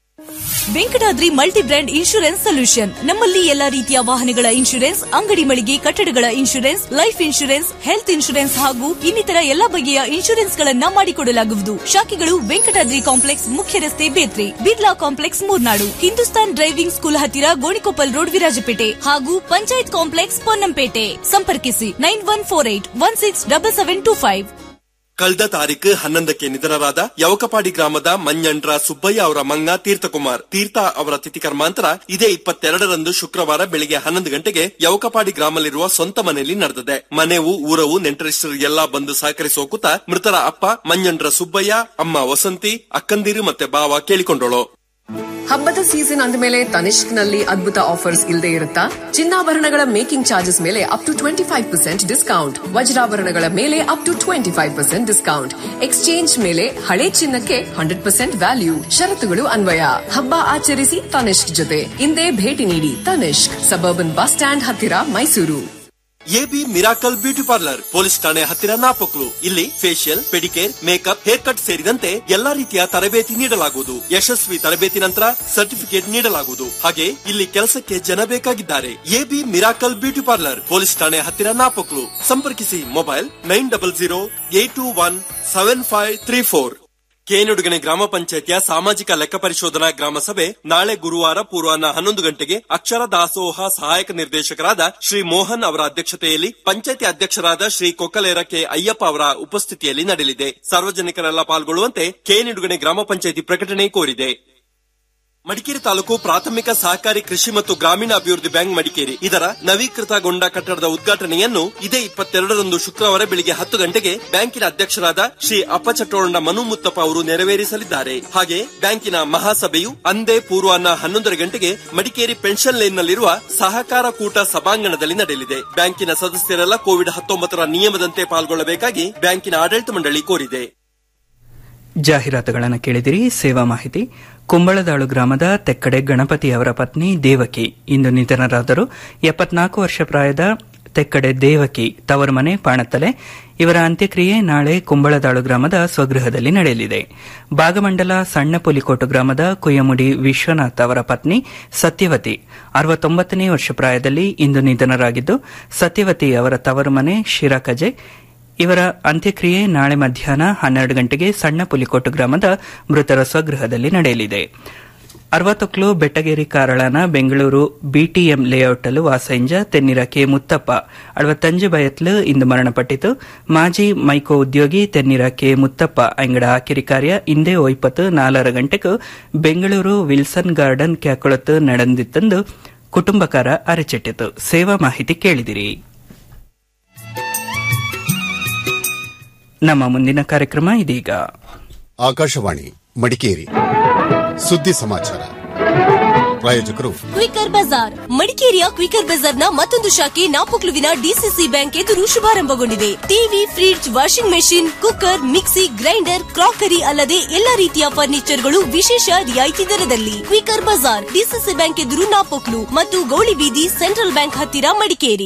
Venkatadri multi brand insurance solution ನಮ್ಮಲ್ಲಿ ಎಲ್ಲಾ ರೀತಿಯ ವಾಹನಗಳ ಇನ್ಶೂರೆನ್ಸ್ ಅಂಗಡಿ ಮಳಿಗೆ ಕಟ್ಟಡಗಳ insurance life insurance health insurance ಹಾಗೂ ಇನ್ನಿತರ ಎಲ್ಲಾ ಬಗೆಯ ಇನ್ಶೂರೆನ್ಸ್ ಗಳನ್ನ ಮಾಡಿಕೊಡಲಾಗುವುದು ಶಾಖೆಗಳು ವೆಂಕಟಾದ್ರಿ ಕಾಂಪ್ಲೆಕ್ಸ್ ಮುಖ್ಯ ರಸ್ತೆ Bethri Birla complex Murnad Hindustan driving school ಹತ್ತಿರ ಗೋಣಿಕೊಪ್ಪಲ್ ರೋಡ್ ವಿರಾಜಪೇಟೆ ಹಾಗೂ ಪಂಚಾಯತ್ ಕಾಂಪ್ಲೆಕ್ಸ್ ಪೊನ್ನಂಪೇಟೆ ಸಂಪರ್ಕಿಸಿ nine one four eight one six double seven two five ಕಳೆದ ತಾರೀಕು ಹನ್ನೊಂದಕ್ಕೆ ನಿಧನರಾದ ಯವಕಪಾಡಿ ಗ್ರಾಮದ ಮಂಜಂಡ್ರ ಸುಬ್ಬಯ್ಯ ಅವರ ಮಂಗ ತೀರ್ಥಕುಮಾರ್ ತೀರ್ಥ ಅವರ ತಿಥಿ ಕರ್ಮಾಂತರ ಇದೇ ಇಪ್ಪತ್ತೆರಡರಂದು ಶುಕ್ರವಾರ ಬೆಳಿಗ್ಗೆ ಹನ್ನೊಂದು ಗಂಟೆಗೆ ಯವಕಪಾಡಿ ಗ್ರಾಮದಲ್ಲಿರುವ ಸ್ವಂತ ಮನೆಯಲ್ಲಿ ನಡೆದಿದೆ ಮನೆವು ಊರವು ನೆಂಟರಿಷ್ಟರು ಎಲ್ಲಾ ಬಂದು ಸಹಕರಿಸೋಕುತ್ತ ಮೃತರ ಅಪ್ಪ ಮಂಜಂಡ್ರ ಸುಬ್ಬಯ್ಯ ಅಮ್ಮ ವಸಂತಿ ಅಕ್ಕಂದಿರು ಮತ್ತೆ ಬಾವ ಕೇಳಿಕೊಂಡಳು ಹಬ್ಬದ ಸೀಸನ್ ಅಂದಮೇಲೆ ತನಿಷ್ಕ್ ನಲ್ಲಿ ಅದ್ಭುತ ಆಫರ್ಸ್ ಇಲ್ಲದೆ ಇರುತ್ತಾ ಚಿನ್ನಾಭರಣಗಳ ಮೇಕಿಂಗ್ ಚಾರ್ಜಸ್ ಮೇಲೆ up to twenty five percent discount ವಜ್ರಾಭರಣಗಳ ಮೇಲೆ up to twenty five percent discount exchange ಮೇಲೆ ಹಳೆ ಚಿನ್ನಕ್ಕೆ ಹಂಡ್ರೆಡ್ ಪರ್ಸೆಂಟ್ ವ್ಯಾಲ್ಯೂ ಷರತ್ತುಗಳು ಅನ್ವಯ ಹಬ್ಬ ಆಚರಿಸಿ ತನಿಷ್ಕ್ ಜೊತೆ ಇಂದೇ ಭೇಟಿ ನೀಡಿ ತನಿಷ್ಕ್ ಸಬರ್ಬನ್ ಬಸ್ ಸ್ಟ್ಯಾಂಡ್ ಹತ್ತಿರ Mysuru AB miracle beauty parlour police ಠಾಣೆ ಹತ್ತಿರ ನಾಪಕ್ಲು ಇಲ್ಲಿ facial pedicure makeup hair cut ಸೇರಿದಂತೆ ಎಲ್ಲಾ ರೀತಿಯ ತರಬೇತಿ ನೀಡಲಾಗುವುದು ಯಶಸ್ವಿ ತರಬೇತಿ ನಂತರ ಸರ್ಟಿಫಿಕೇಟ್ ನೀಡಲಾಗುವುದು ಹಾಗೆ ಇಲ್ಲಿ ಕೆಲಸಕ್ಕೆ ಜನ ಬೇಕಾಗಿದ್ದಾರೆ AB miracle beauty parlour police ಠಾಣೆ ಹತ್ತಿರ ನಾಪಕ್ಲು ಸಂಪರ್ಕಿಸಿ mobile nine double zero eight two one seven five three four ಕೇನುಡುಗನೆ ಗ್ರಾಮ ಪಂಚಾಯತಿಯ ಸಾಮಾಜಿಕ ಲೆಕ್ಕ ಪರಿಶೋಧನಾ ಗ್ರಾಮ ಸಭೆ ನಾಳೆ ಗುರುವಾರ ಪೂರ್ವಾಹ್ನ ಹನ್ನೊಂದು ಗಂಟೆಗೆ ಅಕ್ಷರ ದಾಸೋಹ ಸಹಾಯಕ ನಿರ್ದೇಶಕರಾದ ಶ್ರೀ ಮೋಹನ್ ಅವರ ಅಧ್ಯಕ್ಷತೆಯಲ್ಲಿ ಪಂಚಾಯತಿ ಅಧ್ಯಕ್ಷರಾದ ಶ್ರೀ ಕೊಕ್ಕಲೇರ ಕೆ ಅಯ್ಯಪ್ಪ ಅವರ ಉಪಸ್ಥಿತಿಯಲ್ಲಿ ನಡೆಯಲಿದೆ ಸಾರ್ವಜನಿಕರೆಲ್ಲ ಪಾಲ್ಗೊಳ್ಳುವಂತೆ ಕೇನಿಡುಗನೆ ಗ್ರಾಮ ಪಂಚಾಯತಿ ಪ್ರಕಟಣೆ ಕೋರಿದೆ ಮಡಿಕೇರಿ ತಾಲೂಕು ಪ್ರಾಥಮಿಕ ಸಹಕಾರಿ ಕೃಷಿ ಮತ್ತು ಗ್ರಾಮೀಣ ಅಭಿವೃದ್ಧಿ ಬ್ಯಾಂಕ್ ಮಡಿಕೇರಿ ಇದರ ನವೀಕೃತಗೊಂಡ ಕಟ್ಟಡದ ಉದ್ಘಾಟನೆಯನ್ನು ಇದೇ ಇಪ್ಪತ್ತೆರಡರಂದು ಶುಕ್ರವಾರ ಬೆಳಿಗ್ಗೆ ಹತ್ತು ಗಂಟೆಗೆ ಬ್ಯಾಂಕಿನ ಅಧ್ಯಕ್ಷರಾದ ಶ್ರೀ ಅಪ್ಪಚಟ್ಟೋಣ ಮನು ಮುತ್ತಪ್ಪ ಅವರು ನೆರವೇರಿಸಲಿದ್ದಾರೆ ಹಾಗೆ ಬ್ಯಾಂಕಿನ ಮಹಾಸಭೆಯು ಅಂದೇ ಪೂರ್ವಾಹ್ನ ಹನ್ನೊಂದರ ಗಂಟೆಗೆ ಮಡಿಕೇರಿ ಪೆನ್ಷನ್ ಲೇನ್ನಲ್ಲಿರುವ ಸಹಕಾರ ಕೂಟ ಸಭಾಂಗಣದಲ್ಲಿ ನಡೆಯಲಿದೆ ಬ್ಯಾಂಕಿನ ಸದಸ್ಯರೆಲ್ಲ ಕೋವಿಡ್ ಹತ್ತೊಂಬತ್ತರ ನಿಯಮದಂತೆ ಪಾಲ್ಗೊಳ್ಳಬೇಕಾಗಿ ಬ್ಯಾಂಕಿನ ಆಡಳಿತ ಮಂಡಳಿ ಕೋರಿದೆ ಜಾಹೀರಾತುಗಳನ್ನು ಕೇಳಿದಿರಿ ಸೇವಾ ಮಾಹಿತಿ ಕುಂಬಳದಾಳು ಗ್ರಾಮದ ತೆಕ್ಕಡೆ ಗಣಪತಿ ಅವರ ಪತ್ನಿ ದೇವಕಿ ಇಂದು ನಿಧನರಾದರು ಎಪ್ಪತ್ನಾಲ್ಕು ವರ್ಷ ಪ್ರಾಯದ ತೆಕ್ಕಡೆ ದೇವಕಿ ತವರು ಮನೆ ಪಾಣತ್ತಲೆ ಇವರ ಅಂತ್ಯಕ್ರಿಯೆ ನಾಳೆ ಕುಂಬಳದಾಳು ಗ್ರಾಮದ ಸ್ವಗೃಹದಲ್ಲಿ ನಡೆಯಲಿದೆ ಭಾಗಮಂಡಲ ಸಣ್ಣ ಪುಲಿಕೋಟು ಗ್ರಾಮದ ಕುಯ್ಯಮುಡಿ ವಿಶ್ವನಾಥ್ ಅವರ ಪತ್ನಿ ಸತ್ಯವತಿ ಅರವತ್ತೊಂಬತ್ತನೇ ವರ್ಷ ಪ್ರಾಯದಲ್ಲಿ ಇಂದು ನಿಧನರಾಗಿದ್ದು ಸತ್ಯವತಿ ಅವರ ತವರು ಮನೆ ಶಿರಾಕಜೆ ಇವರ ಅಂತ್ಯಕ್ರಿಯೆ ನಾಳೆ ಮಧ್ಯಾಹ್ನ ಹನ್ನೆರಡು ಗಂಟೆಗೆ ಸಣ್ಣ ಪುಲಿಕೋಟು ಗ್ರಾಮದ ಮೃತರ ಸ್ವಗೃಹದಲ್ಲಿ ನಡೆಯಲಿದೆ ಅರವತ್ತೊಕ್ಲು ಬೆಟ್ಟಗೇರಿ ಕಾರಳನ ಬೆಂಗಳೂರು ಬಿಟಿಎಂ ಲೇಔಟಲು ವಾಸಂಜ ತೆನ್ನಿರ ಕೆ ಮುತ್ತಪ್ಪ ಅಳವತ್ತಂಜು ಬಯತ್ಲು ಇಂದು ಮರಣಪಟ್ಟಿತು ಮಾಜಿ ಮೈಕೋ ಉದ್ಯೋಗಿ ತೆನ್ನಿರ ಕೆ ಮುತ್ತಪ್ಪ ಅಂಗಡ ಆಕಿರಿ ಕಾರ್ಯ ಇಂದೇ ಒಯ್ಪತ್ತು ನಾಲ್ಕರ ಗಂಟೆಗೂ ಬೆಂಗಳೂರು ವಿಲ್ಸನ್ ಗಾರ್ಡನ್ ಕ್ಯಾಕೊಳತ್ತು ನಡೆದಿತ್ತೆಂದು ಕುಟುಂಬಕಾರ ಅರಚಿಟ್ಟಿತು ಸೇವಾ ಮಾಹಿತಿ ಕೇಳಿದಿರಿ ನಮ್ಮ ಮುಂದಿನ ಕಾರ್ಯಕ್ರಮ ಇದೀಗ ಆಕಾಶವಾಣಿ ಮಡಿಕೇರಿ ಸುದ್ದಿ ಸಮಾಚಾರ ಪ್ರಾಯೋಜಕರು ಕ್ವಿಕರ್ ಬಜಾರ್ ಮಡಿಕೇರಿಯ ಕ್ವಿಕರ್ ಬಜಾರ್ನ ಮತ್ತೊಂದು ಶಾಖೆ ನಾಪೊಕ್ಲುವಿನ ಡಿಸಿಸಿ ಬ್ಯಾಂಕ್ ಎದುರು ಶುಭಾರಂಭಗೊಂಡಿದೆ TV fridge washing machine cooker mixie grinder crockery ಅಲ್ಲದೆ ಎಲ್ಲಾ ರೀತಿಯ ಫರ್ನಿಚರ್ಗಳು ವಿಶೇಷ ರಿಯಾಯಿತಿ ದರದಲ್ಲಿ ಕ್ವಿಕರ್ ಬಜಾರ್ ಡಿಸಿಸಿ ಬ್ಯಾಂಕ್ ಎದುರು ನಾಪೊಕ್ಲು ಮತ್ತು ಗೌಳಿಬೀದಿ ಸೆಂಟ್ರಲ್ ಬ್ಯಾಂಕ್ ಹತ್ತಿರ ಮಡಿಕೇರಿ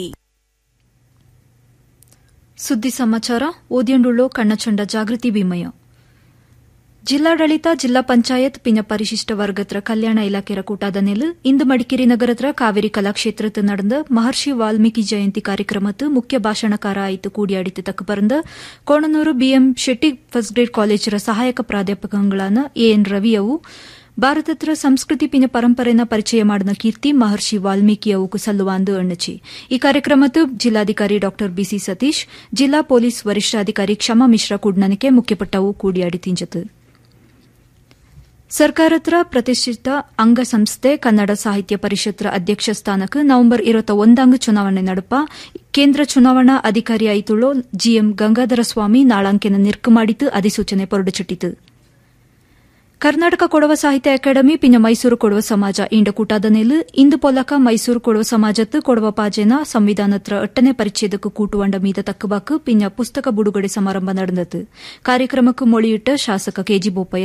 ಸುದ್ದಿ ಸಮಾಚಾರ ಓದಿಯಂಡುಳ್ಳೋ ಕಣ್ಣಚಂಡ ಜಾಗೃತಿ ಭೀಮಯ್ಯ ಜಿಲ್ಲಾಡಳಿತ ಜಿಲ್ಲಾ ಪಂಚಾಯತ್ ಪಿನ ಪರಿಶಿಷ್ಟ ವರ್ಗತ್ರ ಕಲ್ಯಾಣ ಇಲಾಖೆಯ ಕೂಟಾದ ನೆಲು ಇಂದು ಮಡಿಕೇರಿ ನಗರತ್ರ ಕಾವೇರಿ ಕಲಾಕ್ಷೇತ್ರത്തിൽ നടന്ന മഹർഷി വാൽമീകി ജയന്തി ಕಾರ್ಯಕ್ರಮತ್ತು ಮುಖ್ಯ ಭಾಷಣಕಾರ ಆಯಿತು ಕೂಡಿಯಾಡಿತು ತಕ್ಕ ಪರಂದ Konanur BM Shetty first grade ಕಾಲೇಜರ ಸಹಾಯಕ ಪ್ರಾಧ್ಯಾಪಕಗಳಾನ ಎಎನ್ ರವಿಯವು ಭಾರತತ್ರ ಸಂಸ್ಕೃತಿ ಪಿನ ಪರಂಪರೆನ ಪರಿಚಯ ಮಾಡಿದ ಕೀರ್ತಿ ಮಹರ್ಷಿ ವಾಲ್ಮೀಕಿ ಅವುಕು ಸಲ್ಲುವಾಂದು ಅಣ್ಣಚಿ ಈ ಕಾರ್ಯಕ್ರಮತ್ತು ಜಿಲ್ಲಾಧಿಕಾರಿ ಡಾ ಬಿಸಿ ಸತೀಶ್ ಜಿಲ್ಲಾ ಪೊಲೀಸ್ ವರಿಷ್ಠಾಧಿಕಾರಿ ಕ್ಷಮಾ ಮಿಶ್ರಾ ಕೂಡ್ನನಕ್ಕೆ ಮುಖ್ಯಪಟ್ಟವು ಕೂಡಿಯಾಡಿ ತಿಂಜತು ಸರ್ಕಾರತ್ರ ಪ್ರತಿಷ್ಠಿತ ಅಂಗಸಂಸ್ಥೆ ಕನ್ನಡ ಸಾಹಿತ್ಯ ಪರಿಷತ್ತರ ಅಧ್ಯಕ್ಷ ಸ್ಥಾನಕ್ಕೆ ನವೆಂಬರ್ ಇರುವತ್ತ ಒಂದಾಂಗ ಚುನಾವಣೆ ನಡುಪ ಕೇಂದ್ರ ಚುನಾವಣಾ ಅಧಿಕಾರಿ ಆಯ್ತುಳ್ಳೋ ಜಿಎಂ ಗಂಗಾಧರ ಸ್ವಾಮಿ ನಾಳಾಂಕೆನ ನಿರ್ಕು ಮಾಡಿತು ಅಧಿಸೂಚನೆ ಹೊರಡಿಸಿಟ್ಟಿತು ಕರ್ನಾಟಕ ಕೊಡವ ಸಾಹಿತ್ಯ ಅಕಾಡೆಮಿ ಪಿನ್ನ ಮೈಸೂರು ಕೊಡವ ಸಮಾಜ ಇಂಡ ಕೂಟಾದ ನೆಲು ಇಂದು ಪೊಲಕ ಮೈಸೂರು ಕೊಡವ ಸಮಾಜತ್ತು ಕೊಡವ ಪಾಜೆನ ಸಂವಿಧಾನತ್ರ ಎಟ್ಟನೇ ಪರಿಚ್ಛೇದಕ್ಕೆ ಕೂಟುವಂಡ ಮೀದ ತಕ್ಕಬಾಕು ಪಿನ್ನ ಪುಸ್ತಕ ಬಿಡುಗಡೆ ಸಮಾರಂಭ ನಡೆದತು ಕಾರ್ಯಕ್ರಮಕ್ಕೆ ಮೊಳಿಯಿಟ್ಟ ಶಾಸಕ ಕೆಜಿ ಬೋಪಯ್ಯ